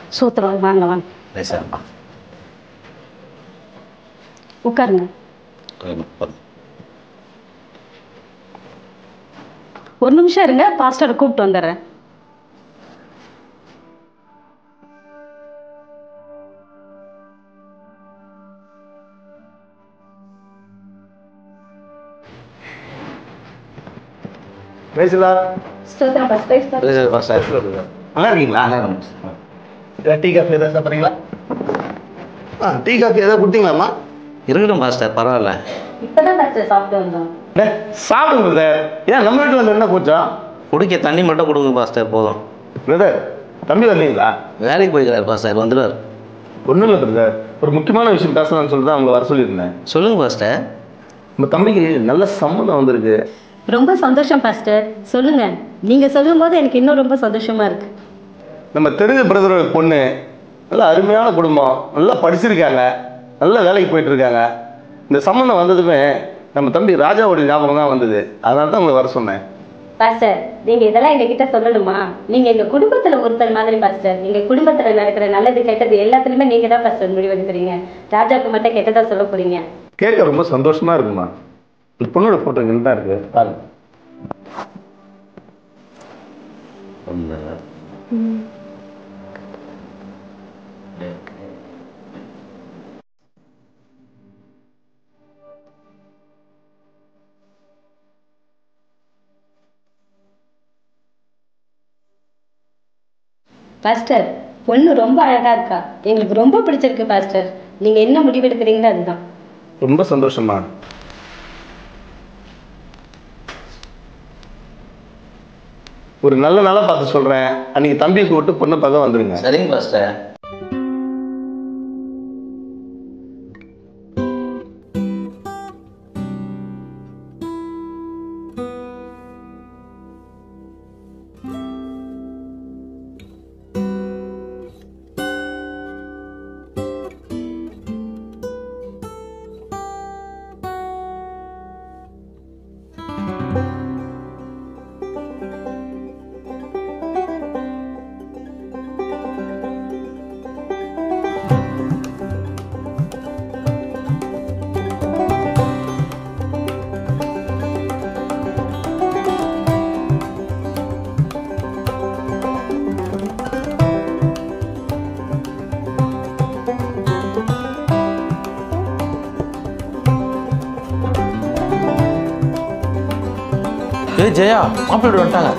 சூத்திரம் வாங்க வாங்க லேசாக உட்காருங்க ஒரு நிமிஷம் இருங்க பாஸ்டரை கூப்பிட்டு வந்துடுறேன் பேசலா ஸ்தோத்திரம் பாஸ்டர் நல்லா இருக்கீங்களா டீ காஃபி ஏதாவது சாப்பிட்றீங்களா ஆ டீ காஃபி ஏதாவது கொடுத்தீங்களாம்மா இருக்கட்டும் பாஸ்டர் பரவாயில்ல இப்பதான் பாஸ்டர் சாப்பிட்டு வந்தோம் டே சாப்பிடுங்க பிரதர் ஏன் நம்ம வீட்டில் வந்து என்ன கூச்சம் குடிக்க தண்ணி மட்டும் கொடுங்க பாஸ்டர் போதும் பிரதர் தம்பி வரலீங்களா வேலைக்கு போய்க்கிறார் பாஸ்டர் வந்துடுவார் ஒன்றும் இல்லை பிரதர் ஒரு முக்கியமான விஷயம் பேசலாம்னு சொல்லிட்டு தான் அவங்களை வர சொல்லியிருந்தேன் சொல்லுங்க பாஸ்டர் நம்ம தம்பிக்கு நல்ல சம்மதம் வந்திருக்கு ரொம்ப சந்தோஷம் பாஸ்டர் சொல்லுங்க நீங்க சொல்லும் போது எனக்கு இன்னும் ரொம்ப சந்தோஷமா இருக்கு நம்ம தெரிஞ்ச பிரதரோட பொண்ணு நல்ல அருமையான குடும்பம் நல்லா படிச்சிருக்காங்க நல்ல வேலைக்கு போயிட்டு இருக்காங்க இந்த சம்மந்தம் வந்ததுமே நம்ம தம்பி ராஜாவோட ஞாபகம் தான் வந்தது அதனால தான் உங்களை வர சொன்னேன் பாஸ்டர் நீங்க இதெல்லாம் எங்க கிட்ட சொல்லணுமா நீங்க எங்க குடும்பத்துல ஒருத்தர் மாதிரி பாஸ்டர் எங்க குடும்பத்துல நடக்கிற நல்லது கெட்டது எல்லாத்துலயுமே நீங்க தான் பாஸ்டர் முடிவெடுக்கிறீங்க ராஜாவுக்கு மட்டும் கெட்டதா சொல்ல போறீங்க கேட்க ரொம்ப சந்தோஷமா இருக்குமா இந்த பொண்ணோட போட்டோ இங்கே தான் இருக்கு பாருங்க பாஸ்டர் பொண்ணு ரொம்ப அழகா இருக்கா எங்களுக்கு ரொம்ப பிடிச்சிருக்கு பாஸ்டர் நீங்க என்ன முடிவெடுக்கிறீங்களோ அதுதான் ரொம்ப சந்தோஷமா ஒரு நல்ல நாளா பார்த்து சொல்றேன் அன்னைக்கு தம்பியை கூப்பிட்டு பொண்ணு பார்க்க வந்துருங்க சரிங்க பாஸ்டர் ஏய் ஜெயா மாப்பிள்ளை வந்துட்டாங்க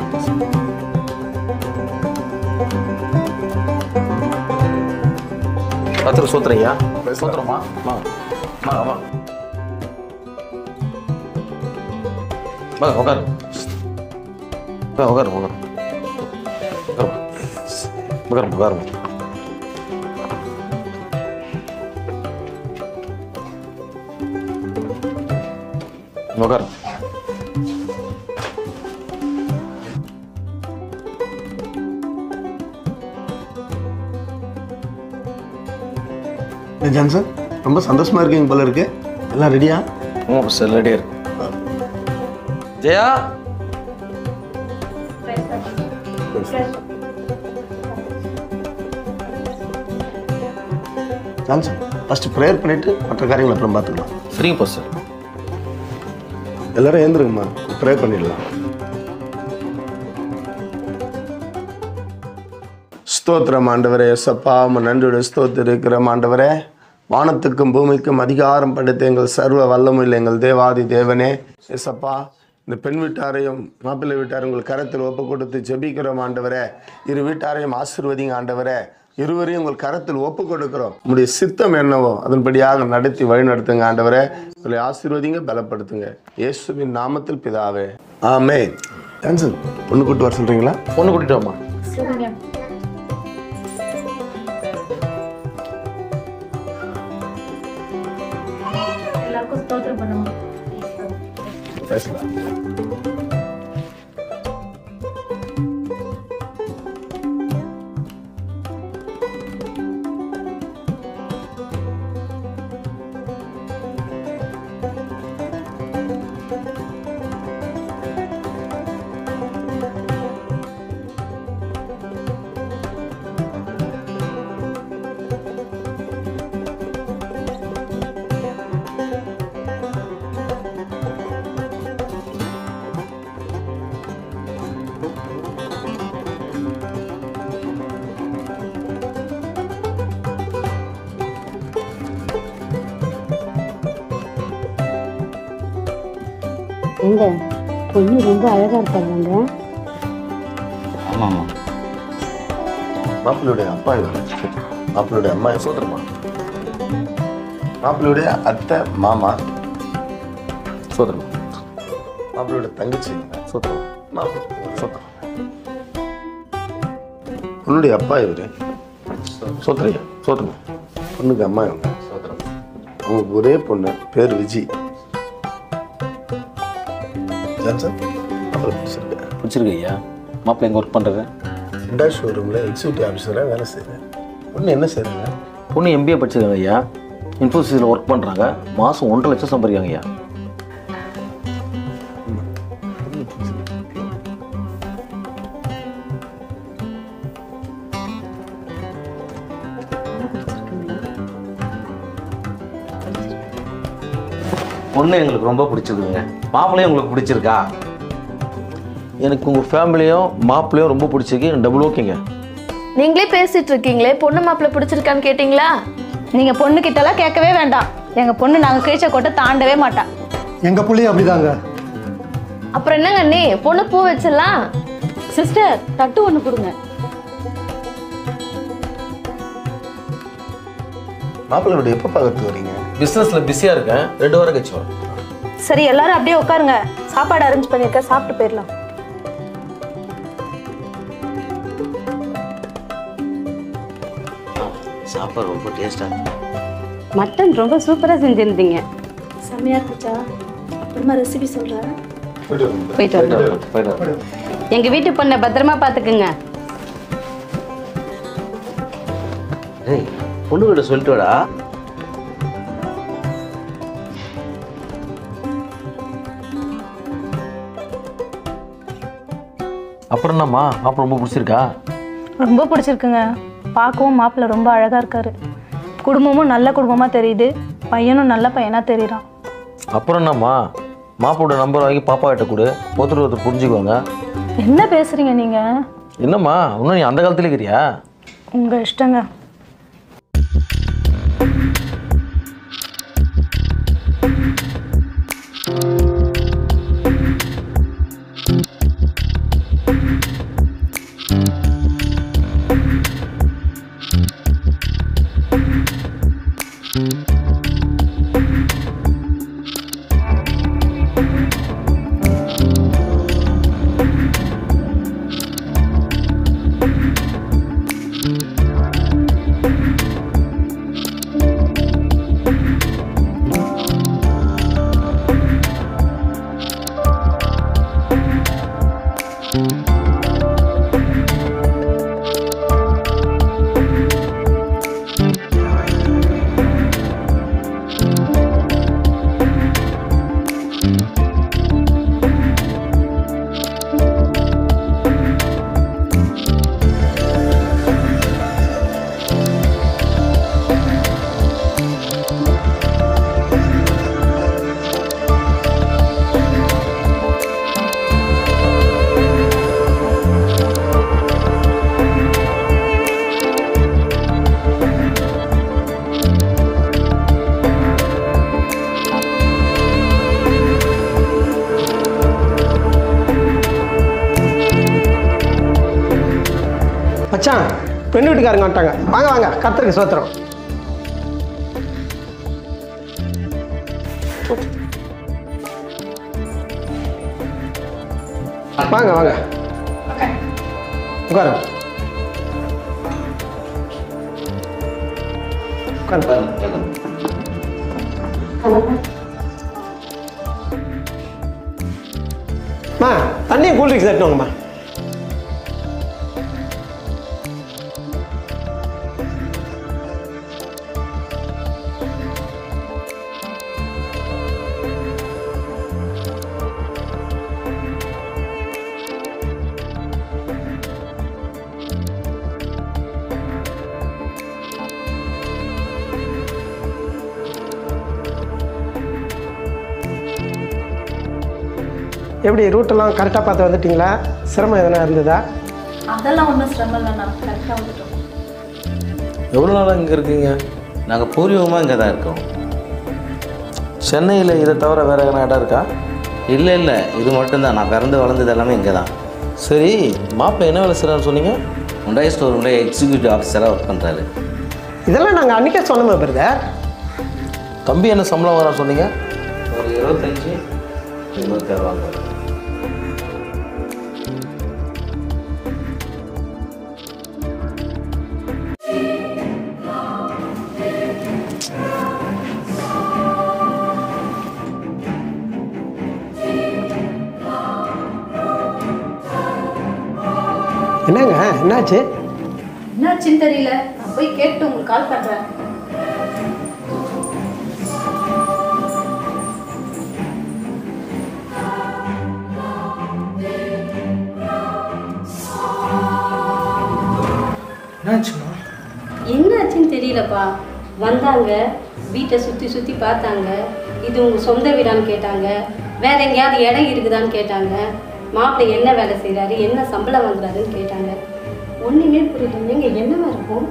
பத்திர சூத்திரையா சூத்திரமா வா வா வா வா உட்காரு வா உட்காரு உட்காரு உட்காரு உட்காரு உட்காரு ஏன் ஜான்சன் ரொம்ப சந்தோஷமா இருக்கீங்க போல இருக்கு எல்லாம் ரெடியா ஆமாம் சார் ரெடியாக இருக்கு ஜெயா ஜான்சன் ஃபர்ஸ்ட் ப்ரேயர் பண்ணிட்டு மற்ற காரியங்களை அப்புறம் பார்த்துக்கலாம் சரிங்க போ சார் எல்லாரும் ஏந்துருங்கம்மா ப்ரேயர் பண்ணிடலாம் ஸ்தோத்திரம் ஆண்டவரே எசப்பா உம நன்றியோட ஸ்தோத்திரிக்கிறோம் ஆண்டவரே வானத்துக்கும் பூமிக்கும் அதிகாரம் படைத்த எங்கள் சர்வ வல்லமுள்ள எங்கள் தேவாதி தேவனே எசப்பா இந்த பெண் வீட்டாரையும் மாப்பிள்ளை வீட்டாரையும் உங்கள் கரத்தில் ஒப்பு கொடுத்து ஜெபிக்கிறோம் ஆண்டவரே இரு வீட்டாரையும் ஆசிர்வதிங்க ஆண்டவரே இருவரையும் உங்கள் கரத்தில் ஒப்பு கொடுக்கிறோம் உங்களுடைய சித்தம் என்னவோ அதன்படியாக நடத்தி வழிநடத்துங்க ஆண்டவரே உங்களை ஆசீர்வதிங்க பலப்படுத்துங்க இயேசுவின் நாமத்தில் பிதாவே ஆமே ஜான்சன் பொண்ணு கூட்டு வர சொல்றீங்களா பொண்ணு கூட்டிட்டு வாமா எல்லாருக்கும் ஸ்தோத்திரம் பண்ணுவோம் பேசலாம் எங்க பொண்ணு ரொம்ப அழகா இருக்காங்க ஆமாம் ஆமாம் மாப்பிள்ளையுடைய அப்பா இவரு மாப்பிள்ளையுடைய அம்மா சோதரமா மாப்பிள்ளையுடைய அத்தை மாமா சோதரமா மாப்பிள்ளையோட தங்கச்சி சோதரம் மாப்பிள்ளை சோதரம் பொண்ணுடைய அப்பா இவரு சோதரையா சோதரமா பொண்ணுக்கு அம்மா இவங்க சோதரம் அவங்களுக்கு ஒரே பொண்ணு பேர் விஜி ஜான்சன் அப்புறம் பிடிச்சிருக்கேன் பிடிச்சிருக்கு ஐயா மாப்பிள்ளை எங்கே ஒர்க் பண்ணுறது ஹிண்டா ஷோரூமில் எக்ஸிக்யூட்டிவ் ஆஃபீஸராக வேலை செய்கிறேன் பொண்ணு என்ன செய்கிறாங்க பொண்ணு எம்பிஏ படிச்சிருக்காங்க ஐயா இன்ஃபோசிஸில் ஒர்க் பண்ணுறாங்க மாதம் ஒன்றரை லட்சம் சம்பாதிக்காங்க ஐயா பொண்ணு எங்களுக்கு ரொம்ப பிடிச்சிருக்குங்க மாப்பிள்ளையும் உங்களுக்கு பிடிச்சிருக்கா எனக்கு உங்கள் ஃபேமிலியும் மாப்பிள்ளையும் ரொம்ப பிடிச்சிருக்கு டபுள் ஓகேங்க நீங்களே பேசிட்டு இருக்கீங்களே பொண்ணு மாப்பிள்ளை பிடிச்சிருக்கான்னு கேட்டிங்களா நீங்க பொண்ணு கிட்டலாம் கேட்கவே வேண்டாம் எங்க பொண்ணு நாங்க கீழ்ச்ச கொட்டை தாண்டவே மாட்டா எங்கள் பிள்ளையும் அப்படிதாங்க அப்புறம் என்னங்க அண்ணி பொண்ணு பூ வச்சிடலாம் சிஸ்டர் தட்டு ஒன்று கொடுங்க மாப்பிள்ளையோட எப்போ பார்க்கறதுக்கு வரீங்க பிஸ்னஸில் பிஸியாக இருக்கேன் ரெண்டு வாரம் கழிச்சு வரேன் சரி எல்லாரும் அப்படியே உட்காருங்க சாப்பாடு அரேஞ்ச் பண்ணிருக்க சாப்பிட்டு போயிடலாம் சாப்பாடு ரொம்ப டேஸ்ட்டாக மட்டன் ரொம்ப சூப்பரா செஞ்சிருந்தீங்க செம்மையா இருந்துச்சா அப்புறமா ரெசிபி சொல்றேன் போயிட்டு வரலாம் போயிட்டு வரேன் எங்க வீட்டு பொண்ணை பத்திரமா பாத்துக்குங்க டேய் பொண்ணு கிட்ட சொல்லிட்டு வாடா அப்புறம் என்னம்மா மாப்பிள்ளை ரொம்ப பிடிச்சிருக்கா ரொம்ப பிடிச்சிருக்குங்க பார்க்கவும் மாப்பிள்ளை ரொம்ப அழகா இருக்காரு குடும்பமும் நல்ல குடும்பமா தெரியுது பையனும் நல்ல பையனா தெரியறான் அப்புறம் என்னம்மா மாப்பிளோட நம்பர் வாங்கி பாப்பா கிட்ட கொடு ஒருத்தர் ஒருத்தர் புரிஞ்சுக்குவாங்க என்ன பேசுறீங்க நீங்க என்னம்மா இன்னும் நீ அந்த காலத்துல இருக்கிறியா உங்க இஷ்டங்க மச்சான் பெண்ணு வீட்டுக்காரங்க வந்துட்டாங்க வாங்க வாங்க கத்தருக்கு சோத்திரம் வாங்க வாங்க உட்காரு உட்காரு மா தண்ணியும் கூல் ட்ரிங்க்ஸ் எடுத்து வாங்கம்மா எப்படி ரூட்டெல்லாம் கரெக்டாக பார்த்து வந்துட்டீங்களா சிரமம் எதனா இருந்ததா அதெல்லாம் ஒன்றும் சிரமம் இல்லைண்ணா கரெக்டாக வந்துட்டோம் எவ்வளோ நாளாக இங்கே இருக்கீங்க நாங்கள் பூர்வீகமாக இங்கே தான் இருக்கோம் சென்னையில் இதை தவிர வேற எதனா இடம் இருக்கா இல்லை இல்லை இது மட்டும்தான் நான் பிறந்து வளர்ந்தது எல்லாமே இங்கே தான் சரி மாப்பிள்ளை என்ன வேலை செய்கிறான்னு சொன்னீங்க உண்டாய் ஸ்டோர் ரூமில் எக்ஸிக்யூட்டிவ் ஆஃபீஸராக ஒர்க் பண்ணுறாரு இதெல்லாம் நாங்கள் அன்றைக்கே சொன்னோமே பிரதர் தம்பி என்ன சம்பளம் வரான்னு சொன்னீங்க ஒரு இருபத்தஞ்சி இருபத்தாறு வாங்குவார் என்னங்க என்னாச்சு என்னாச்சுன்னு தெரியல நான் போய் கேட்டு உங்களுக்கு கால் பண்ணுறேன் என்னாச்சுமா என்னாச்சுன்னு தெரியலப்பா வந்தாங்க வீட்டை சுற்றி சுற்றி பார்த்தாங்க இது உங்கள் சொந்த வீடான்னு கேட்டாங்க வேற எங்கேயாவது இடம் இருக்குதான்னு கேட்டாங்க மாப்பிள்ளை என்ன வேலை செய்கிறாரு என்ன சம்பளம் வாங்குறாருன்னு கேட்டாங்க ஒன்றுமே புரியல நீங்கள் என்னவா இருக்கும்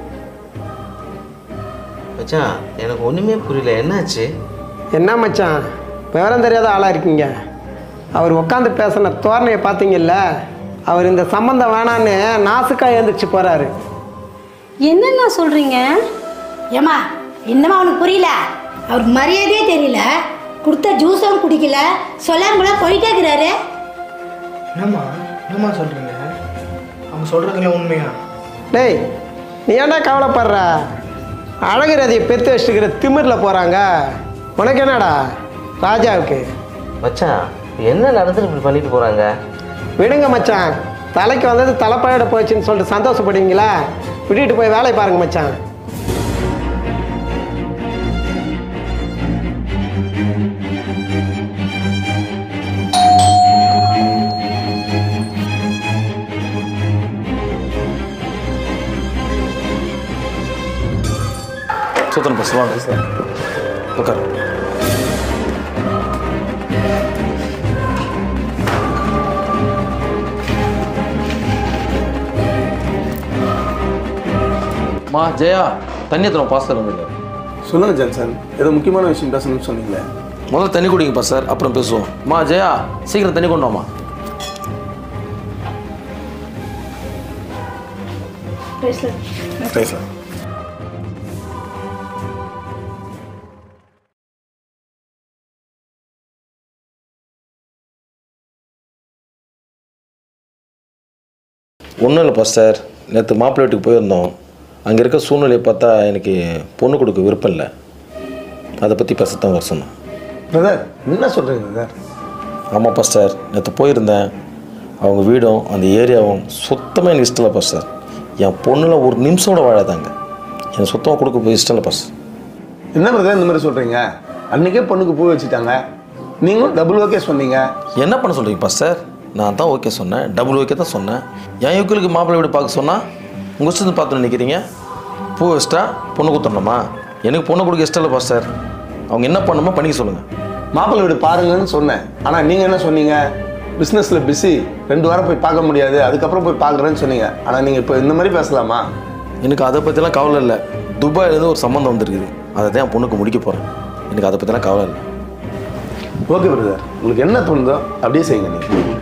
மச்சான் எனக்கு ஒன்றுமே புரியல என்னாச்சு என்ன மச்சான் விவரம் தெரியாத ஆளாக இருக்கீங்க அவர் உட்காந்து பேசின தோரணையை பார்த்தீங்கல்ல அவர் இந்த சம்மந்தம் வேணான்னு நாசுக்காக எழுந்திரிச்சு போகிறாரு என்னென்ன சொல்கிறீங்க ஏம்மா என்னம்மா அவனுக்கு புரியல அவருக்கு மரியாதையே தெரியல கொடுத்த ஜூஸும் குடிக்கல சொல்லாம போயிட்டே இருக்கிறாரு என்னம்மா என்னம்மா சொல்கிறீங்க அவங்க சொல்கிறதுல உண்மையா டேய் நீ ஏன்டா கவலைப்படுற அழகுரதியை பெற்று வச்சுக்கிற திமிரில் போகிறாங்க உனக்கு என்னடா ராஜாவுக்கு மச்சான் என்ன நடந்துட்டு இப்படி பண்ணிட்டு போகிறாங்க விடுங்க மச்சான் தலைக்கு வந்தது தலைப்பாயோட போச்சுன்னு சொல்லிட்டு சந்தோஷப்படுவீங்களா விட்டுட்டு போய் வேலையை பாருங்க மச்சான் சுத்தம் பஸ் வாங்க சார் உட்கார் மா ஜெயா தண்ணி எத்தனை பாஸ்டர் வந்துங்க சொல்லுங்க ஜான்சன் ஏதோ முக்கியமான விஷயம் பேசணும்னு சொன்னீங்களே முதல்ல தண்ணி குடிங்க பாஸ்டர் அப்புறம் பேசுவோம் மா ஜெயா சீக்கிரம் தண்ணி கொண்டு வாமா பேசலாம் ஒன்றும் இல்லை பாஸ்டர் நேற்று மாப்பிள்ளை வீட்டுக்கு போயிருந்தோம் அங்கே இருக்க சூழ்நிலையை பார்த்தா எனக்கு பொண்ணு கொடுக்க விருப்பம் இல்லை அதை பற்றி பேசத்தான் வர சொன்னேன் பிரதர் என்ன சொல்கிறீங்க பிரதர் ஆமாம் பாஸ்டர் நேற்று போயிருந்தேன் அவங்க வீடும் அந்த ஏரியாவும் சுத்தமாக எனக்கு இஷ்டம் இல்லை பாஸ்டர் என் பொண்ணில் ஒரு நிமிஷம் கூட வாழாதாங்க எனக்கு சுத்தமாக கொடுக்க போய் இஷ்டம் இல்லை பாஸ்டர் என்ன பிரதர் இந்த மாதிரி சொல்கிறீங்க அன்றைக்கே பொண்ணுக்கு பூ வச்சுட்டாங்க நீங்களும் டபுள் ஓகே சொன்னீங்க என்ன பண்ண சொல்கிறீங்க பாஸ்டர் நான் தான் ஓகே சொன்னேன் டபுள் ஓகே தான் சொன்னேன் என் யுக்களுக்கு மாப்பிள்ளை வீடு பார்க்க சொன்னால் உங்கள் இஷ்டத்தை பார்த்து நினைக்கிறீங்க பூ வச்சிட்டா பொண்ணு கொடுத்துடணுமா எனக்கு பொண்ணு கொடுக்க இஷ்டம் இல்லை பாஸ்டர் அவங்க என்ன பண்ணணுமோ பண்ணிக்க சொல்லுங்கள் மாப்பிள்ளை வீடு பாருங்கன்னு சொன்னேன் ஆனால் நீங்கள் என்ன சொன்னீங்க பிஸ்னஸில் பிஸி ரெண்டு வாரம் போய் பார்க்க முடியாது அதுக்கப்புறம் போய் பார்க்குறேன்னு சொன்னீங்க ஆனால் நீங்கள் இப்போ இந்த மாதிரி பேசலாமா எனக்கு அதை பற்றிலாம் கவலை இல்லை துபாயிலேருந்து ஒரு சம்மந்தம் வந்திருக்குது அதை தான் என் பொண்ணுக்கு முடிக்க போகிறேன் எனக்கு அதை பற்றிலாம் கவலை இல்லை ஓகே பிரதர் உங்களுக்கு என்ன தோணுதோ அப்படியே செய்யுங்க நீங்கள்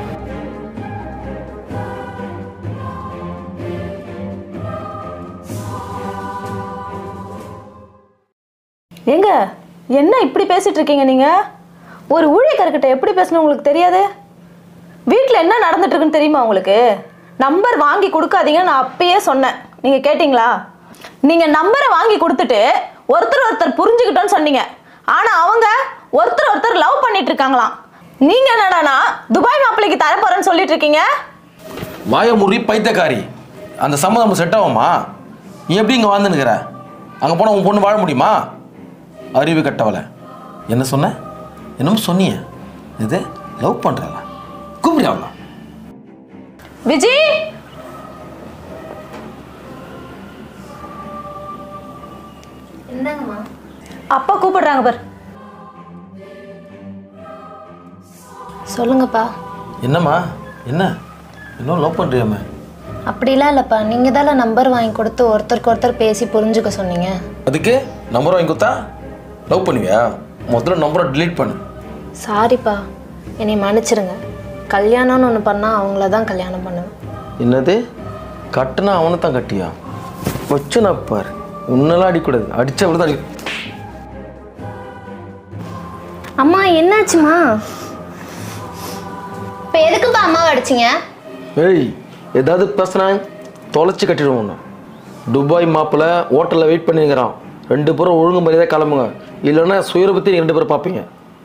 ஏங்க என்ன இப்படி பேசிட்டு இருக்கீங்க நீங்க ஒரு ஊழியக்காரர்கிட்ட எப்படி பேசணும் உங்களுக்கு தெரியாது வீட்டில் என்ன நடந்துட்டு இருக்குன்னு தெரியுமா உங்களுக்கு நம்பர் வாங்கி கொடுக்காதீங்கன்னு நான் அப்பயே சொன்னேன் நீங்க கேட்டிங்களா நீங்க நம்பரை வாங்கி கொடுத்துட்டு ஒருத்தர் ஒருத்தர் புரிஞ்சுக்கிட்டோன்னு சொன்னீங்க ஆனா அவங்க ஒருத்தர் ஒருத்தர் லவ் பண்ணிட்டு இருக்காங்களாம் நீங்க என்னடானா துபாய் மாப்பிள்ளைக்கு தரப்போறேன்னு சொல்லிட்டு இருக்கீங்க வாயமுறி பைத்தியக்காரி அந்த சம்மதம் செட் ஆகுமா நீ எப்படி இங்கே வாழ்ந்துனுக்கிற அங்கே போனால் உன் பொண்ணு வாழ முடியுமா அறிவு கட்டவலை என்ன சொன்ன என்னமோ சொன்னியே இது லவ் பண்ணுறாளா கூப்பிடுறாங்களா விஜி என்னங்கம்மா அப்பா கூப்பிடுறாங்க பார் சொல்லுங்கப்பா என்னம்மா என்ன இன்னும் லவ் பண்ணுறியாம்மா அப்படிலாம் இல்லைப்பா நீங்கள் தானே நம்பர் வாங்கி கொடுத்து ஒருத்தருக்கு ஒருத்தர் பேசி புரிஞ்சுக்க சொன்னீங்க அதுக்கு நம்பர் வாங்கி கொடுத்தா லவ் பண்ணுவியா முதல்ல நம்பரை delete பண்ணு சாரிப்பா என்னை மன்னிச்சிருங்க கல்யாணம்னு ஒன்று பண்ணால் அவங்கள தான் கல்யாணம் பண்ணுவேன் என்னது கட்டுனா அவனை தான் கட்டியா வச்சு நான் பார் உன்னெல்லாம் அடிக்கூடாது அடிச்சா தான் அடி அம்மா என்னாச்சுமா இப்போ எதுக்குப்பா அம்மாவை அடிச்சிங்க ஏய் ஏதாவது பேசுனா தொலைச்சி கட்டிடுவோம் உன்னை. துபாய் மாப்பிள்ள ஹோட்டலில் வெயிட் பண்ணிங்கிறான் ரெண்டு பேரும் ஒழுங்கு மரியாதை கிளம்புங்க இல்லைன்னா சுயரூபத்தை நீங்க ரெண்டு பேரும் பார்ப்பீங்க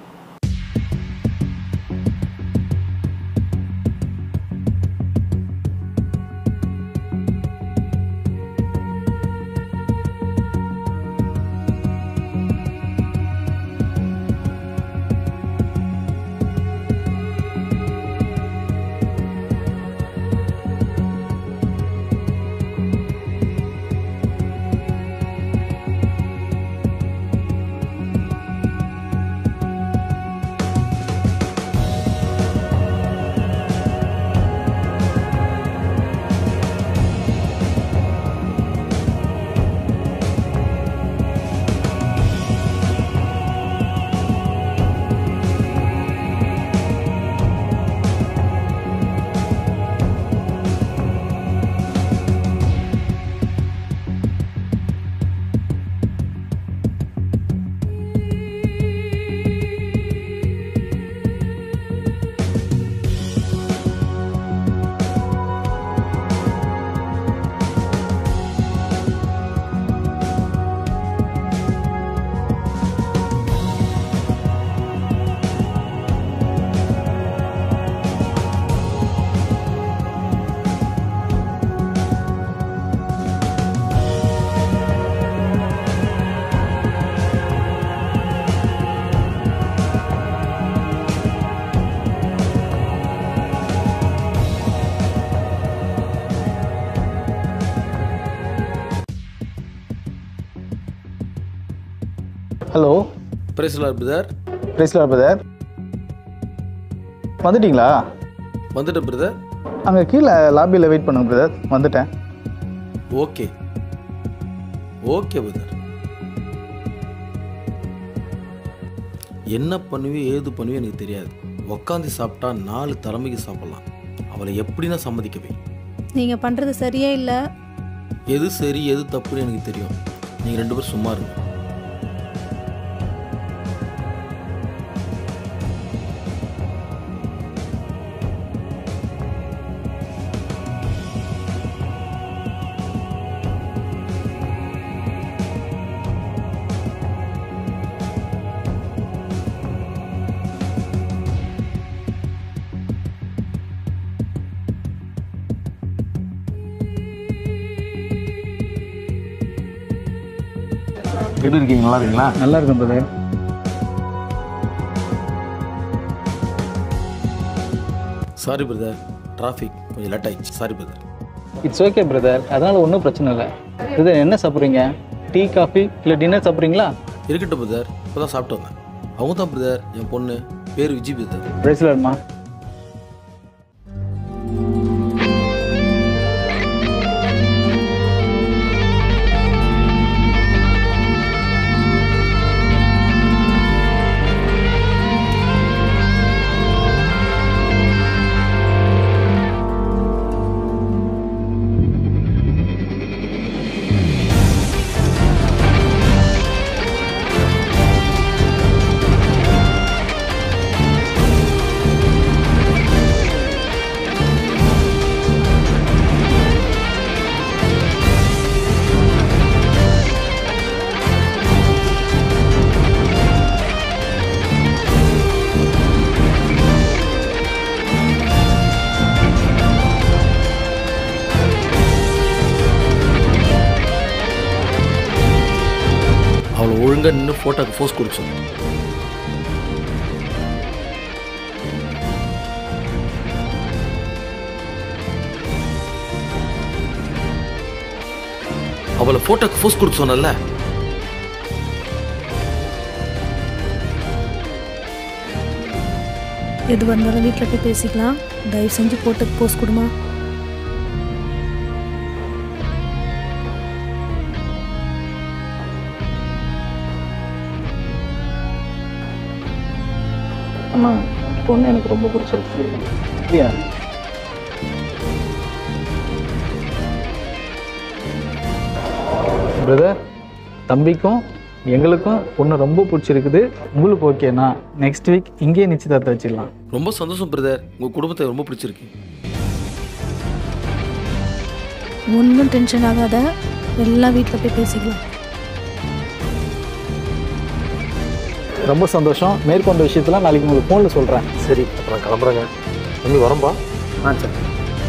ஹலோ பிரேசலா பிரதர் பிரைஸ்லா பிரதர் வந்துட்டீங்களா வந்துட்டேன் பிரதர் அங்கே கீழே லாபியில் வெயிட் பண்ணுங்க பிரதர் வந்துட்டேன் ஓகே ஓகே பிரதர் என்ன பண்ணுவியோ ஏது பண்ணுவியோ எனக்கு தெரியாது உக்காந்து சாப்பிட்டா நாலு தலைமைக்கு சாப்பிடலாம் அவளை எப்படின்னா சம்மதிக்க வை நீங்கள் பண்ணுறது சரியே இல்லை எது சரி எது தப்புன்னு எனக்கு தெரியும் நீங்கள் ரெண்டு பேரும் சும்மா இருங்க எப்படி இருக்கீங்க நல்லா இருக்கீங்களா நல்லா இருக்கும் பிரதர் சாரி பிரதர் டிராஃபிக் கொஞ்சம் லேட் ஆயிடுச்சு sorry brother it's okay brother அதனால ஒன்றும் பிரச்சனை இல்லை பிரதர் என்ன சாப்பிட்றீங்க டீ காஃபி இல்லை டின்னர் சாப்பிட்றீங்களா இருக்கட்டும் பிரதர் இப்போ தான் சாப்பிட்டு வந்தேன் அவங்க தான் பிரதர் என் பொண்ணு பேர் விஜய் பிரதர் பிரைஸ்லாட்மா அவளை ஒழுங்காக நின்று ஃபோட்டோக்கு ஃபோஸ் கொடுக்க சொல்லு அவளை ஃபோட்டோக்கு ஃபோஸ் கொடுக்க சொன்னல எது வந்தாலும் வீட்டில் போய் பேசிக்கலாம் தயவு செஞ்சு போட்டு போஸ்ட் கொடுமா அம்மா பொண்ணு எனக்கு ரொம்ப பிடிச்சிருக்கு அப்படியா பிரதர் தம்பிக்கும் எங்களுக்கும் பொண்ணு ரொம்ப பிடிச்சிருக்குது உங்களுக்கு ஓகேண்ணா நெக்ஸ்ட் வீக் இங்கேயே நிச்சயதார்த்தம் வச்சிடலாம் ரொம்ப சந்தோஷம் பிரதர் உங்கள் குடும்பத்தை ரொம்ப பிடிச்சிருக்கு ஒன்றும் டென்ஷன் ஆகாத எல்லாம் வீட்டில் போய் பேசிக்கலாம் ரொம்ப சந்தோஷம் மேற்கொண்ட விஷயத்தெல்லாம் நாளைக்கு உங்களுக்கு ஃபோனில் சொல்கிறேன் சரி அப்புறம் கிளம்புறேங்க தம்பி வரம்பா ஆ சரி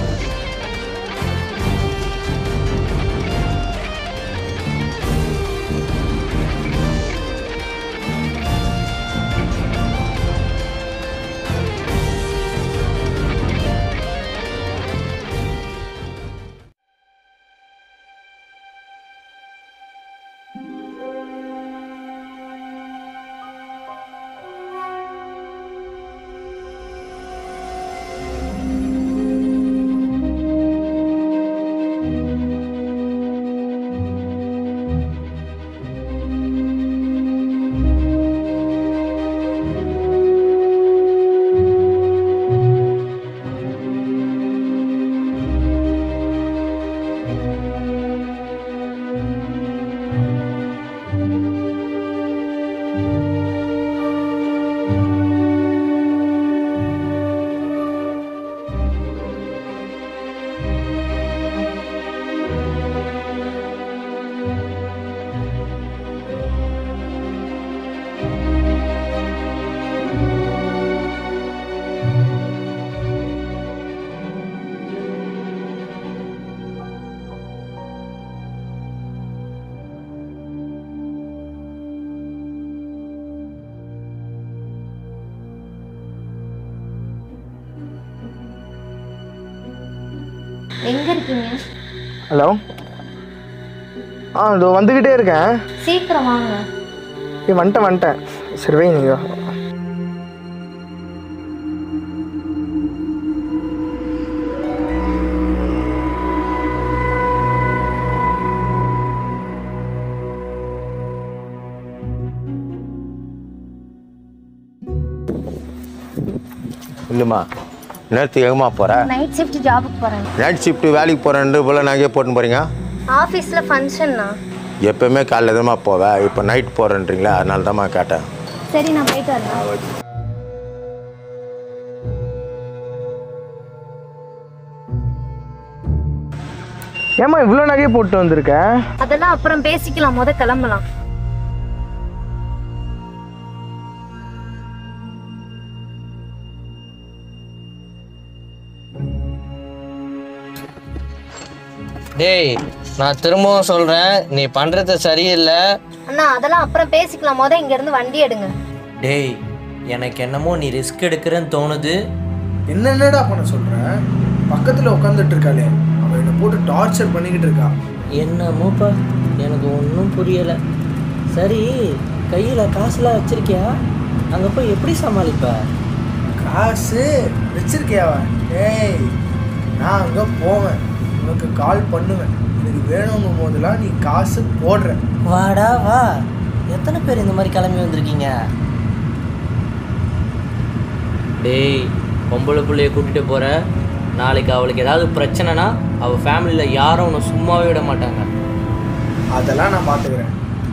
எங்க இருக்கீங்க ஹலோ ஆ இதோ வந்துக்கிட்டே இருக்கேன் சீக்கிரம் வாங்க ஏ வந்துட்டேன் வந்துட்டேன் சரி வை நீங்கள் இல்லைம்மா நேரத்துக்கு எங்கம்மா போகிற நைட் ஷிஃப்ட் ஜாபுக்கு போறேன் நைட் ஷிஃப்ட்டு வேலைக்கு போகிறேன்னு போல நகையே போட்டுன்னு போகிறீங்க ஆஃபீஸில் ஃபங்க்ஷன்னா எப்போவுமே காலைல தான்மா போவேன் இப்போ நைட் போகிறேன்றீங்களா அதனால தான்மா கேட்டேன் சரி நான் போயிட்டு வரேன் ஏம்மா இவ்வளோ நகையை போட்டு வந்திருக்க அதெல்லாம் அப்புறம் பேசிக்கலாம் முத கிளம்பலாம் டேய் நான் திரும்பவும் சொல்கிறேன் நீ பண்ணுறது சரியில்லை அண்ணா அதெல்லாம் அப்புறம் பேசிக்கலாம் முத இங்க இருந்து வண்டி எடுங்க டேய் எனக்கு என்னமோ நீ ரிஸ்க் எடுக்கிறேன்னு தோணுது என்னென்னடா பண்ண சொல்கிறேன் பக்கத்தில் உட்காந்துட்டு இருக்காளே அவள் என்னை போட்டு டார்ச்சர் பண்ணிக்கிட்டு இருக்கா என்னமோப்பா எனக்கு ஒன்றும் புரியலை சரி கையில் காசுலாம் வச்சிருக்கியா அங்கே போய் எப்படி சமாளிப்ப காசு வச்சிருக்கியாவா ஏய் நான் அங்கே போவேன் உனக்கு கால் பண்ணுவேன் எனக்கு வேணுங்கும் போதெல்லாம் நீ காசு போடுற வாடா வா எத்தனை பேர் இந்த மாதிரி கிளம்பி வந்திருக்கீங்க டேய் பொம்பளை பிள்ளைய கூட்டிகிட்டு போகிற நாளைக்கு அவளுக்கு ஏதாவது பிரச்சனைனா அவள் ஃபேமிலியில் யாரும் உன்னை சும்மாவே விட மாட்டாங்க அதெல்லாம் நான் பார்த்துக்கிறேன்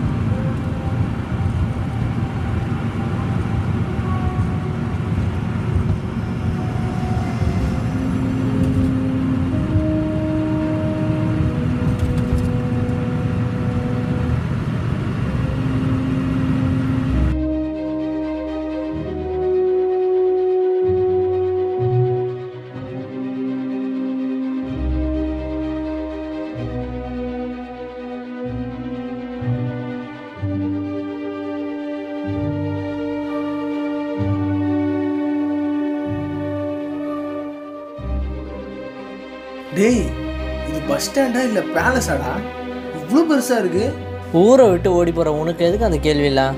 டேய் இது பஸ் ஸ்டாண்டா இல்லை பேலஸாடா இவ்வளோ பெருசாக இருக்கு ஊரை விட்டு ஓடி போகிற உனக்கு எதுக்கு அந்த கேள்வியெல்லாம்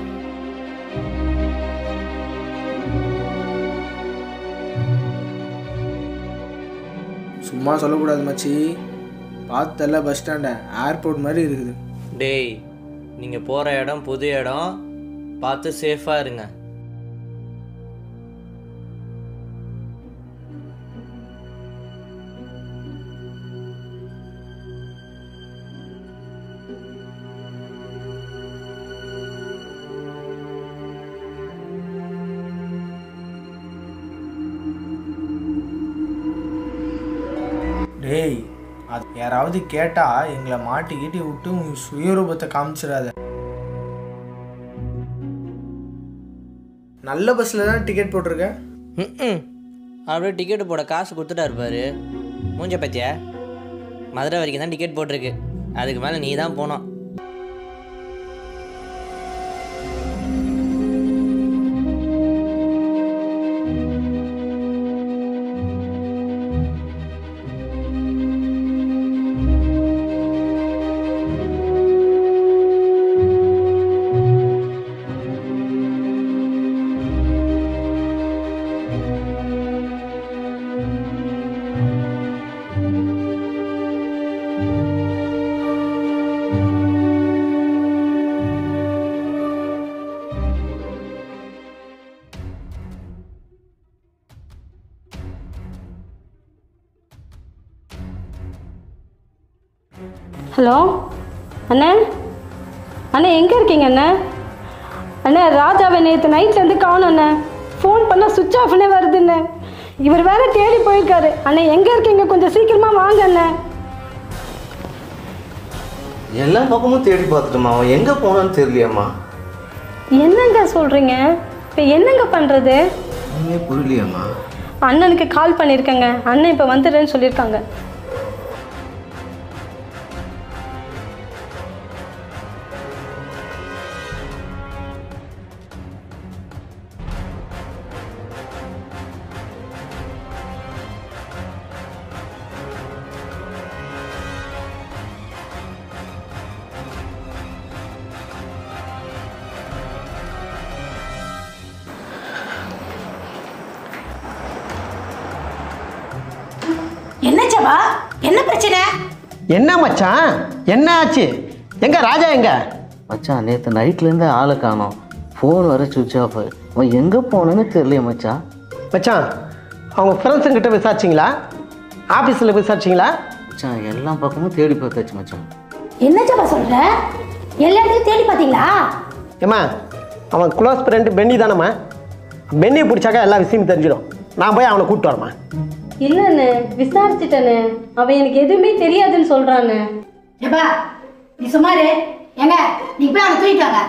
சும்மா சொல்லக்கூடாது மச்சி பார்த்தல பஸ் ஸ்டாண்டை ஏர்போர்ட் மாதிரி இருக்குது டேய் நீங்கள் போகிற இடம் புது இடம் பார்த்து சேஃபாக இருங்க டேய் அது யாராவது கேட்டா எங்களை மாட்டி கீட்டி விட்டு உன் சுயரூபத்தை காமிச்சிடாத நல்ல பஸ்ஸில் தான் டிக்கெட் போட்டிருக்க ம் அப்படியே டிக்கெட்டு போட காசு கொடுத்துட்டா இருப்பாரு மூஞ்ச பத்தியா மதுரை வரைக்கும் தான் டிக்கெட் போட்டிருக்கு அதுக்கு மேலே நீ தான் போனோம் ஹலோ அண்ணே அண்ணே எங்கே இருக்கீங்க அண்ணே அண்ணே ராஜாவை நேற்று நைட்லேருந்து காணும் அண்ணே ஃபோன் பண்ணால் சுவிட்ச் ஆஃப்னே வருதுண்ணே இவர் வேற தேடி போயிருக்காரு அண்ணே எங்கே இருக்கீங்க கொஞ்சம் சீக்கிரமாக வாங்க அண்ணே எல்லா பக்கமும் தேடி பார்த்துட்டோமா அவன் எங்கே போனான்னு தெரியலையாம்மா என்னங்க சொல்கிறீங்க இப்போ என்னங்க பண்ணுறது ஒன்றுமே புரியலையாம்மா அண்ணனுக்கு கால் பண்ணியிருக்கேங்க அண்ணன் இப்போ வந்துடுறேன்னு சொல்லியிருக்காங்க என்ன ஜபா என்ன பிரச்சனை என்ன மச்சான் என்ன ஆச்சு எங்க ராஜா எங்க மச்சான் நேற்று நைட்லேருந்து ஆளை காணோம் ஃபோன் வர சுவிட்ச் ஆஃப் அவன் எங்கே போனான்னு தெரியலையே மச்சான் மச்சான் அவங்க ஃப்ரெண்ட்ஸுங்கிட்ட விசாரிச்சிங்களா ஆஃபீஸில் விசாரிச்சிங்களா மச்சான் எல்லா பக்கமும் தேடி பார்த்தாச்சு மச்சான் என்ன ஜபா சொல்ற எல்லா இடத்துலையும் தேடி பார்த்தீங்களா ஏம்மா அவன் க்ளோஸ் ஃப்ரெண்டு பென்னி தானம்மா பென்னியை பிடிச்சாக்கா எல்லா விஷயமும் தெரிஞ்சிடும் நான் போய் அவனை கூப்பிட்டு வரேம்மா இல்லைண்ணே விசாரிச்சுட்டேண்ணே அவன் எனக்கு எதுவுமே தெரியாதுன்னு சொல்கிறாண்ணே ஜபா நீ சுமாரு ஏங்க நீ போய் அவனை தூக்கிட்டு வாங்க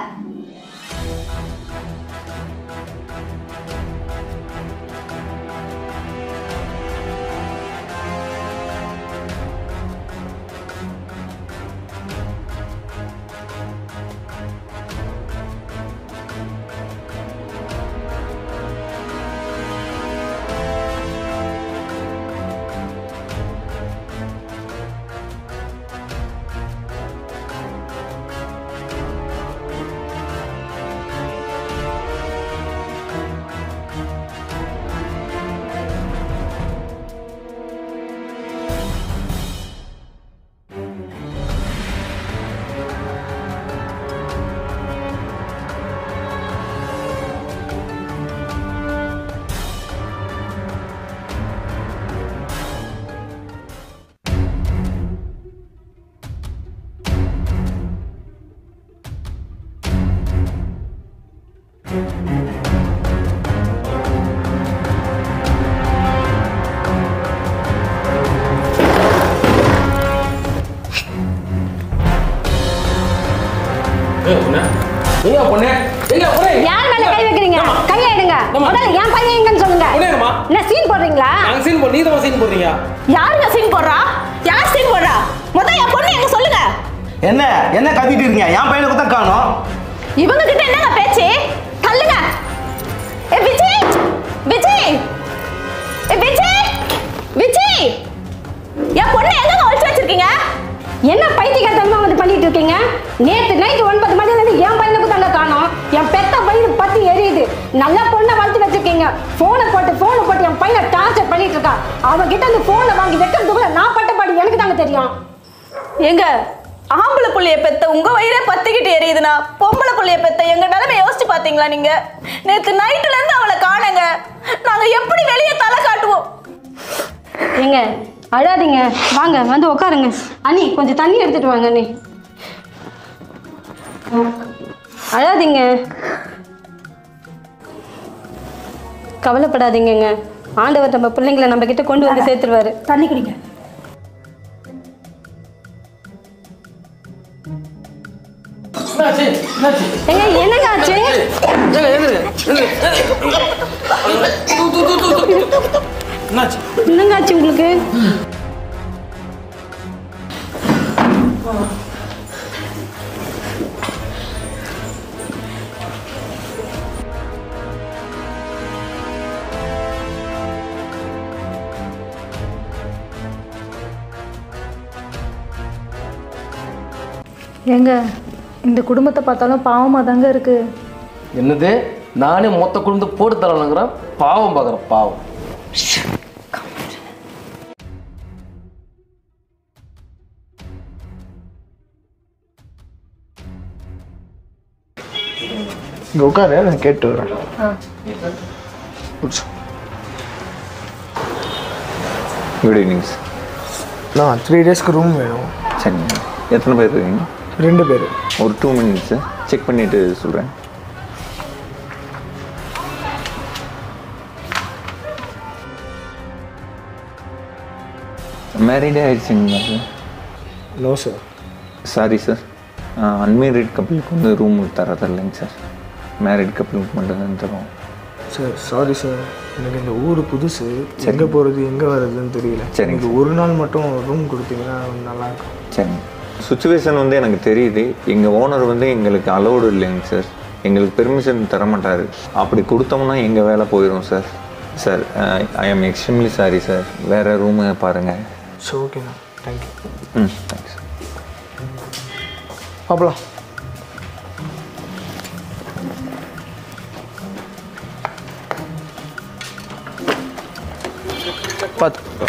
எங்க பொண்ணு எங்க பொண்ணு யார் மேல கை வைக்கிறீங்க கையை எடுங்க முதல்ல என் பையன் எங்கன்னு சொல்லுங்க பொண்ணுமா என்ன சீன் போடுறீங்களா நாங்க சீன் போடு நீ தான் சீன் போடுறீங்க யாருங்க சீன் போடுறா யார் சீன் போடுறா முதல்ல என் பொண்ணு எங்க சொல்லுங்க என்ன என்ன கத்திட்டு இருக்கீங்க என் பையனுக்கு தான் காணோம் இவங்க கிட்ட என்னங்க பேச்சு தள்ளுங்க ஏ விஜய் விஜய் ஏ விஜய் விஜய் என் பொண்ணு எங்க ஒழிச்சு வச்சிருக்கீங்க என்ன பைத்தியக்காரத்தனமா வந்து பண்ணிட்டு இருக்கீங்க நேத்து நைட் ஒன்பது மணில இருந்து என் பையனுக்கு தாங்க காணோம் என் பெத்த பையன் பத்தி எரியுது நல்ல பொண்ணை வளர்த்து வச்சிருக்கீங்க போனை போட்டு போனை போட்டு என் பையனை டார்ச்சர் பண்ணிட்டு இருக்கா அவன் கிட்ட இருந்து போனை வாங்கி வைக்கிறதுக்குள்ள நான் பட்ட பாடு எனக்கு தாங்க தெரியும் எங்க ஆம்பளை புள்ளைய பெத்த உங்க வயிறே பத்திக்கிட்டு எரியுதுன்னா பொம்பளை புள்ளைய பெத்த எங்க நிலைமை யோசிச்சு பாத்தீங்களா நீங்க நேத்து நைட்ல இருந்து அவளை காணுங்க நாங்க எப்படி வெளியே தலை காட்டுவோம் ஏங்க அழாதீங்க வாங்க வந்து உட்காருங்க அண்ணி கொஞ்சம் தண்ணி எடுத்துட்டு வாங்க அண்ணி அழாதீங்க கவலைப்படாதீங்கங்க ஆண்டவர் நம்ம பிள்ளைங்களை நம்ம கிட்ட கொண்டு வந்து சேர்த்துருவாரு தண்ணி குடிங்க ஏங்க என்னங்க ஆச்சு என்னாச்சு என்னங்க ஆச்சு உங்களுக்கு ஏங்க இந்த குடும்பத்தை பார்த்தாலும் பாவமாக தாங்க இருக்கு என்னது நானே மொத்த குடும்பத்தை போட்டு தரணுங்கிறேன் பாவம் பார்க்குறேன் பாவம் இங்கே உட்காரு நான் கேட்டு வரேன் குட் ஈவினிங் நான் த்ரீ டேஸ்க்கு ரூம் வேணும் சரிங்க எத்தனை பேர் இருக்கீங்க ரெண்டு பேர் ஒரு டூ மினிட்ஸு செக் பண்ணிவிட்டு சொல்கிறேன் மேரீடே ஆயிடுச்சுங்களா sir no sir sorry sir unmarried கப்பலுக்கு வந்து ரூம் தரது இல்லைங்க சார் மேரிட் கப்பலுக்கு மட்டும் தான் தரோம் சார் சாரி சார் எனக்கு இந்த ஊர் புதுசு எங்கே போகிறது எங்கே வர்றதுன்னு தெரியல சரிங்க எனக்கு ஒரு நாள் மட்டும் ரூம் கொடுத்தீங்கன்னா நல்லா இருக்கும் சரிங்க சுச்சுவேஷன் வந்து எனக்கு தெரியுது எங்கள் ஓனர் வந்து எங்களுக்கு அலோடு இல்லைங்க சார் எங்களுக்கு பெர்மிஷன் தர மாட்டார் அப்படி கொடுத்தோம்னா எங்கள் வேலை போயிடும் sir sir I am extremely sorry sir வேறு ரூமு பாருங்கள் ஸோ ஓகேண்ணா தேங்க்யூ ம் தேங்க்ஸ் பார்க்கலாம் பார்த்து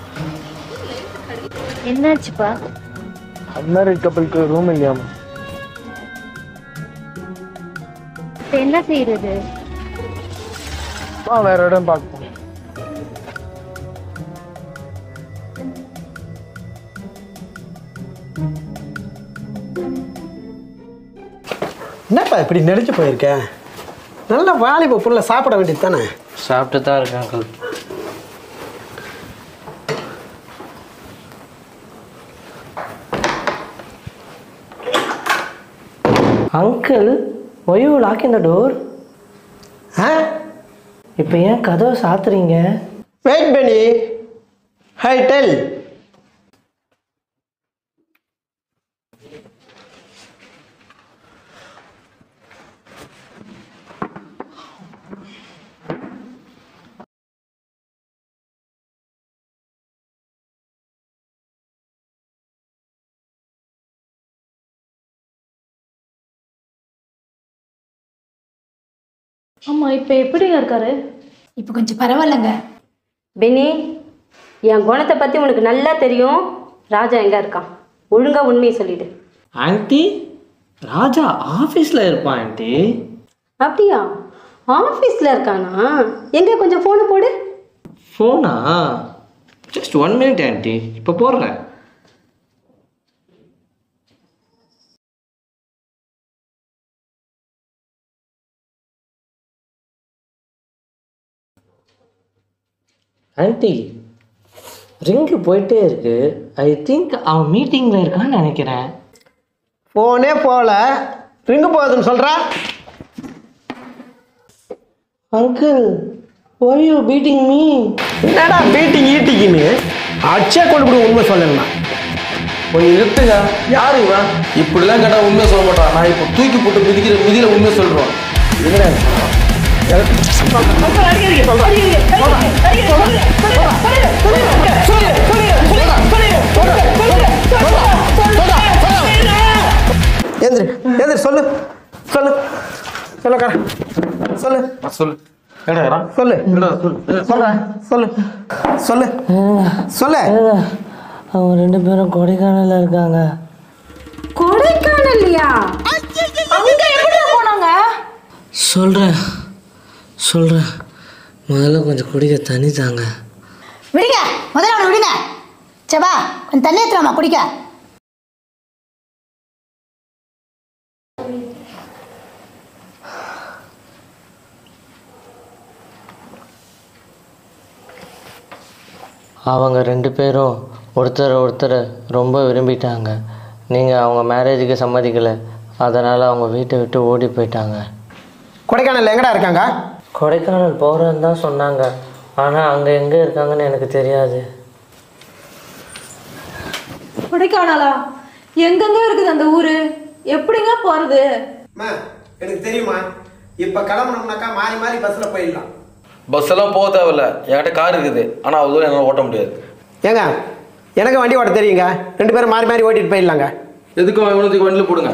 என்னாச்சுப்பா அன்மேரிட் கப்பலுக்கு ரூம் இல்லையாமா இப்போ என்ன செய்யறது வா வேற இடம் பார்ப்போம் என்னப்பா இப்படி நெளிச்சு போயிருக்க நல்ல வாலிப புள்ள சாப்பிட வேண்டியது தானே சாப்பிட்டு தான் இருக்கேன் uncle uncle why you lock in the door ஆ இப்போ ஏன் கதவை சாத்துறீங்க வெயிட் பண்ணி ஹை டெல் ஆமாம் இப்போ எப்படிங்க இருக்காரு இப்போ கொஞ்சம் பரவாயில்லைங்க பெனி என் குணத்தை பற்றி உனக்கு நல்லா தெரியும் ராஜா எங்கே இருக்கான் ஒழுங்கா உண்மையை சொல்லிடு ஆன்ட்டி ராஜா ஆஃபீஸில் இருப்பான் ஆன்ட்டி அப்படியா ஆஃபீஸில் இருக்கானா எங்கே கொஞ்சம் ஃபோனை போடு ஃபோனா ஜஸ்ட் ஒன் மினிட் ஆன்ட்டி இப்போ போடுறேன் ஆன்ட்டி ரிங்கு போயிட்டே இருக்கு ஐ திங்க் அவன் மீட்டிங்கில் இருக்கான்னு நினைக்கிறேன் ஃபோனே போகல ரிங்கு போகுதுன்னு சொல்கிறா uncle why you beating me என்னடா பீட்டிங் ஈட்டிக்கின்னு அச்சே கொண்டு போய் உண்மை சொல்லணுமா கொஞ்சம் நிறுத்துங்க யாரு இவன் இப்படிலாம் கேட்டா உண்மையை சொல்ல மாட்டான் நான் இப்போ தூக்கி போட்டு மிதிக்கிற மிதியில உண்மையை சொல்றோம் எந்திரி எந்திரி சொல்லு சொல்லு சொல்லக்கா சொல்லு சொல்லு என்னடா சொல்லு சொல்றேன் சொல்லு சொல்லு சொல்லு அவங்க ரெண்டு பேரும் கொடைக்கானல்ல இருக்காங்க கொடைக்கானல்லையா அங்க எப்படி போனாங்க சொல்கிறேன் சொல்கிறேன் முதல்ல கொஞ்சம் குடிக்க தண்ணி தாங்க விடுங்க முதல்ல அவனை விடுங்க சபா கொஞ்சம் தண்ணி எடுத்துலாமா குடிக்க அவங்க ரெண்டு பேரும் ஒருத்தர் ஒருத்தர் ரொம்ப விரும்பிட்டாங்க நீங்கள் அவங்க மேரேஜுக்கு சம்மதிக்கலை அதனால் அவங்க வீட்டை விட்டு ஓடி போயிட்டாங்க கொடைக்கானல் எங்கடா இருக்காங்க கொடைக்கானல் போகிறேன்னு தான் சொன்னாங்க ஆனால் அங்கே எங்கே இருக்காங்கன்னு எனக்கு தெரியாது கொடைக்கானலா எங்கெங்க இருக்குது அந்த ஊரு எப்படிங்க போறது அம்மா எனக்கு தெரியுமா இப்போ கிளம்புனோம்னாக்கா மாறி மாறி பஸ்ஸில் போயிடலாம் பஸ் எல்லாம் போக தேவையில்ல என்கிட்ட கார் இருக்குது ஆனால் அவ்வளோ தூரம் என்னால் ஓட்ட முடியாது ஏங்க எனக்கு வண்டி ஓட்ட தெரியுங்க ரெண்டு பேரும் மாறி மாறி ஓட்டிட்டு போயிடலாங்க எதுக்கும் இவனுக்கு வண்டியில் போடுங்க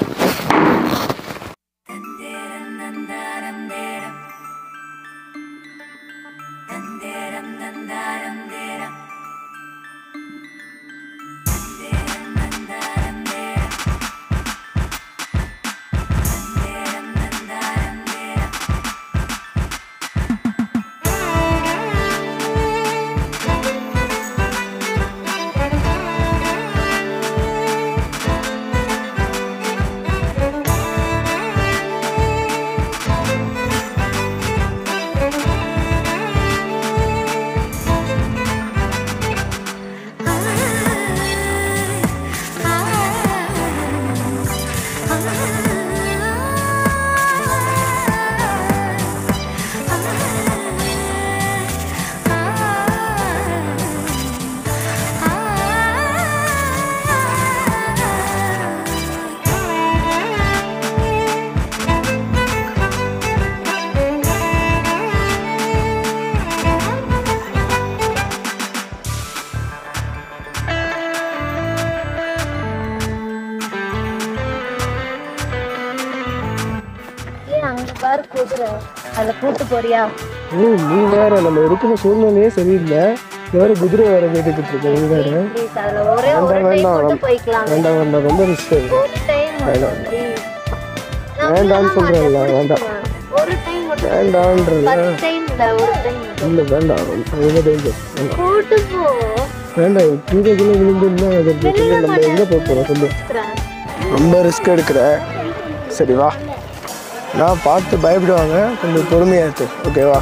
ஏன் அங்க பாரு குதிரை அதுல கூட்டு போறியா ஓ நீ வேற நம்ம இருக்கிற சூழ்நிலையே சரியில்லை வேற குதிரை வேற கேட்டுக்கிட்டு இருக்க நீ வேற ப்ளீஸ் அதுல ஒரே ஒரு வேண்டாம் டைம் வேண்டாம் மட்டும் போய்க்கலாம் வேண்டாம் வேண்டாம் ரொம்ப ரிஸ்க் ஒரு டைம் வேண்டாம் ப்ளீஸ் வேண்டாம்னு சொல்றேன்ல வேண்டாம் ஒரு டைம் மட்டும் வேண்டான்றல பத்து டைம் இல்ல ஒரு டைம் இல்ல வேண்டாம் ரொம்ப டேஞ்சர் வேண்டாம் கூட்டு போ வேண்டாம் கீழே கீழே விழுந்துன்னா அது பிரச்சனை நம்ம எங்க போக போறோம் சொல்லு ரொம்ப ரிஸ்க் எடுக்கிற சரி வா நான் பார்த்து பயப்படுவாங்க கொஞ்சம் பொறுமையா இருக்கு ஓகேவா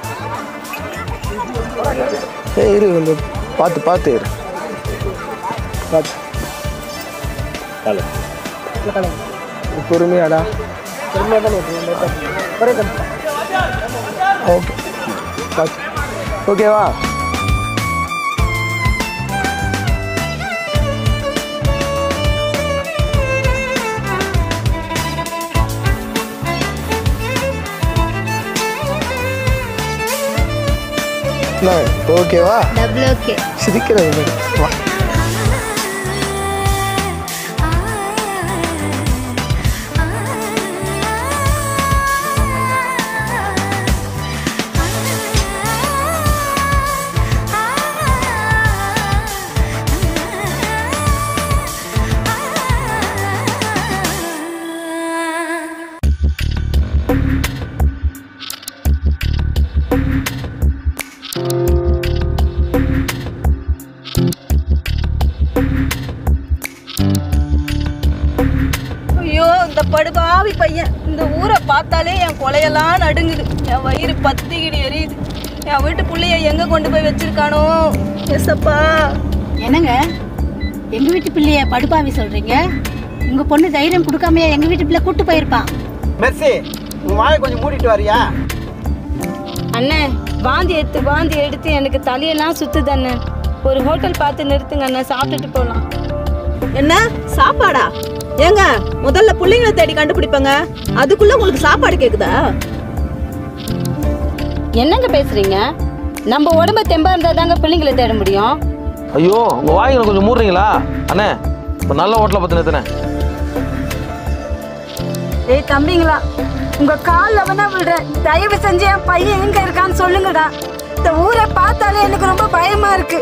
ஏய் இரு கொஞ்சம் பார்த்து பார்த்து இரு பார்த்து பொறுமையாடா ஓகே பார்த்து ஓகேவா என்ன, ஓகேவா டபுள் ஓகே சிரிக்கிறது பாரு. வா ஐயோ இந்த படுபாவி பையன் இந்த ஊரை பார்த்தாலே என் கொலையெல்லாம் நடுங்குது என் வயிறு பத்திக்கிடி எரியுது என் வீட்டு புள்ளைய எங்க கொண்டு போய் வச்சிருக்கானோ எசப்பா என்னங்க எங்க வீட்டு பிள்ளைய படுப்பாவி சொல்றீங்க உங்க பொண்ணு தைரியம் கொடுக்காமையா எங்க வீட்டு பிள்ளை கூட்டு போயிருப்பான் மெர்சி உன் வாயை கொஞ்சம் மூடிட்டு வரியா அண்ணே வாந்தி எடுத்து வாந்தி எடுத்து எனக்கு தலையெல்லாம் சுத்துது அண்ணே ஒரு ஹோட்டல் பார்த்து நிறுத்துங்க அண்ணே சாப்பிட்டுட்டு போகலாம் என்ன சாப்பாடா ஏங்க முதல்ல பிள்ளைங்களை தேடி கண்டுபிடிப்பங்க அதுக்குள்ள உங்களுக்கு சாப்பாடு கேக்குதா என்னங்க பேசுறீங்க நம்ம உடம்ப தெம்பா இருந்தா தாங்க பிள்ளைங்களை தேட முடியும் ஐயோ உங்க வாய்களை கொஞ்சம் மூடுறீங்களா அண்ணே இப்போ நல்ல ஹோட்டலை பார்த்து நிறுத்தினேன் ஏய் தம்பிங்களா உங்க கால்ல வேணா விடுறேன் தயவு செஞ்சு என் பையன் எங்க இருக்கான்னு சொல்லுங்கடா இந்த ஊரை பார்த்தாலே எனக்கு ரொம்ப பயமா இருக்கு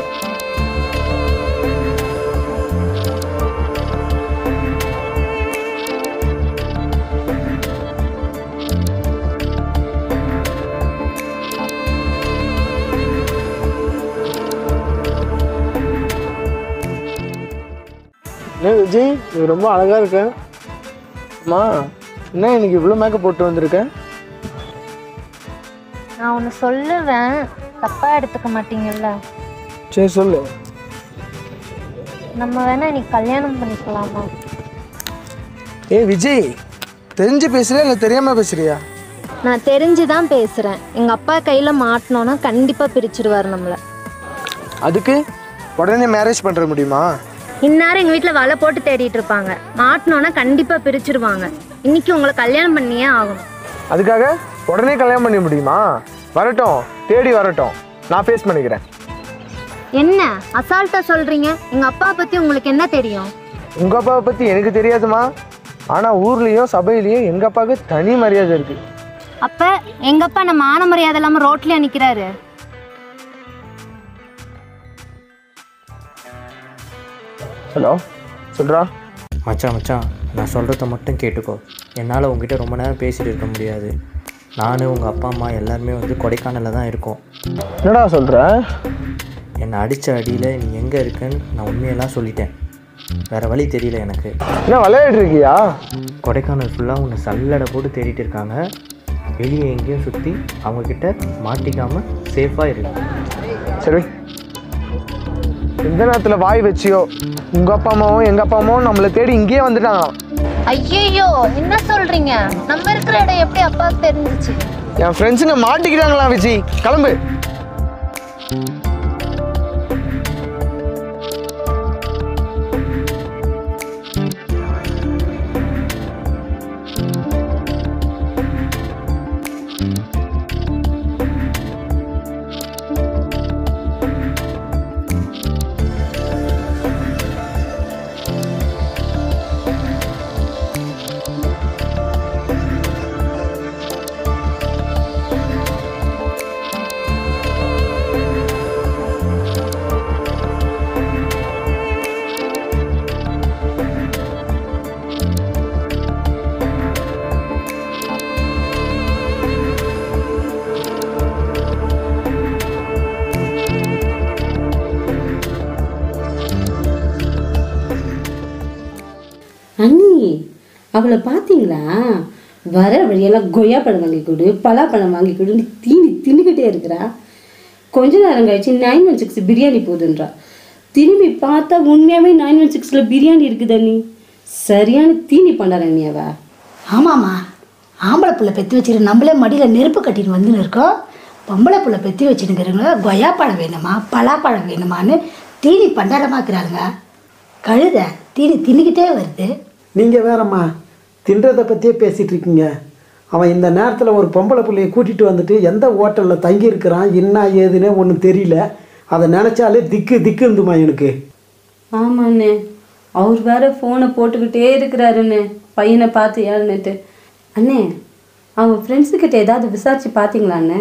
என்ன விஜய் நீ ரொம்ப அழகா இருக்க அம்மா என்ன இன்னைக்கு இவ்வளோ மேக்கப் போட்டு வந்திருக்கேன் நான் ஒன்று சொல்லுவேன் தப்பா எடுத்துக்க மாட்டீங்கல்ல சரி சொல்லு நம்ம வேணா இன்னைக்கு கல்யாணம் பண்ணிக்கலாமா ஏ விஜய் தெரிஞ்சு பேசுறியா இல்லை தெரியாமல் பேசுறியா நான் தெரிஞ்சு தான் பேசுகிறேன் எங்கள் அப்பா கையில் மாட்டினோன்னா கண்டிப்பாக பிரிச்சிருவார் நம்மளை அதுக்கு உடனே மேரேஜ் பண்ணுற முடியுமா இந்நேரம் எங்கள் வீட்டில் வலை போட்டு தேடிட்டு இருப்பாங்க மாட்டினோன்னா கண்டிப்பாக பிரிச்சிருவாங்க இன்னைக்கு உங்களை கல்யாணம் பண்ணியே ஆகணும் அதுக்காக உடனே கல்யாணம் பண்ண முடியுமா வரட்டும் தேடி வரட்டும் நான் ஃபேஸ் பண்ணிக்கிறேன் என்ன அசால்ட்டாக சொல்கிறீங்க எங்கள் அப்பா பற்றி உங்களுக்கு என்ன தெரியும் உங்கள் அப்பாவை பற்றி எனக்கு தெரியாதுமா ஆனால் ஊர்லேயும் சபையிலையும் எங்கள் அப்பாவுக்கு தனி மரியாதை இருக்குது அப்போ எங்கள் அப்பா நம்ம மான மரியாதை இல்லாமல் ரோட்லேயே நிற்கிறாரு ஹலோ சொல்கிறா மச்சான் மச்சான் நான் சொல்கிறத மட்டும் கேட்டுக்கோ என்னால் உங்ககிட்ட ரொம்ப நேரம் பேசிட்டு இருக்க முடியாது நான் உங்கள் அப்பா அம்மா எல்லாருமே வந்து கொடைக்கானலில் தான் இருக்கோம் என்னடா சொல்கிற என்னை அடித்த அடியில் நீ எங்கே இருக்கன்னு நான் உண்மையெல்லாம் சொல்லிட்டேன் வேறு வழி தெரியல எனக்கு என்ன விளையாடிட்டு இருக்கியா கொடைக்கானல் ஃபுல்லாக உன்னை சல்லடை போட்டு தேடிட்டு இருக்காங்க வெளியே எங்கேயும் சுற்றி அவங்கக்கிட்ட மாட்டிக்காமல் சேஃபாக இருக்கு சரி எந்த நேரத்தில் வாய் வச்சியோ உங்கள் அப்பா அம்மாவும் எங்கள் அப்பா அம்மாவும் நம்மளை தேடி இங்கேயே வந்துட்டாங்களாம் ஐயோ என்ன சொல்கிறீங்க நம்ம இருக்கிற இடம் எப்படி அப்பாவுக்கு தெரிஞ்சிச்சு என் ஃப்ரெண்ட்ஸுங்க மாட்டிக்கிட்டாங்களாம் விஜி கிளம்பு அண்ணி அவளை பார்த்தீங்களா வர வழியெல்லாம் கொய்யா பழம் வாங்கி கொடு பலாப்பழம் வாங்கி கொடுன்னு தீனி தின்னுக்கிட்டே இருக்கிறா கொஞ்ச நேரம் கழிச்சு நைன் ஒன் சிக்ஸ் பிரியாணி போதுன்றா திரும்பி பார்த்தா உண்மையாகவே நைன் ஒன் சிக்ஸில் பிரியாணி இருக்குது அண்ணி சரியான தீனி பண்ணார் அண்ணி அவ ஆமாம்மா ஆம்பளை புள்ள பெற்று வச்சுட்டு நம்மளே மடியில் நெருப்பு கட்டின்னு வந்துன்னு இருக்கோம் பொம்பளை புள்ள பெற்று வச்சுருக்கிறவங்க கொய்யாப்பழம் வேணுமா பலாப்பழம் வேணுமான்னு தீனி பண்டாரமாக்குறாங்க கழுத தீனி தின்னுக்கிட்டே வருது நீங்கள் வேறம்மா தின்றதை பற்றியே பேசிகிட்டு இருக்கீங்க அவன் இந்த நேரத்தில் ஒரு பொம்பளை பிள்ளைய கூட்டிகிட்டு வந்துட்டு எந்த ஹோட்டலில் தங்கியிருக்கிறான் என்ன ஏதுன்னே ஒன்றும் தெரியல அதை நினச்சாலே திக்கு திக்கு இருந்துமா எனக்கு ஆமாண்ணே அவர் வேற ஃபோனை போட்டுக்கிட்டே இருக்கிறாருண்ணே பையனை பார்த்து ஏழுன்னுட்டு அண்ணே அவங்க ஃப்ரெண்ட்ஸுக்கிட்ட ஏதாவது விசாரிச்சு பார்த்தீங்களா அண்ணே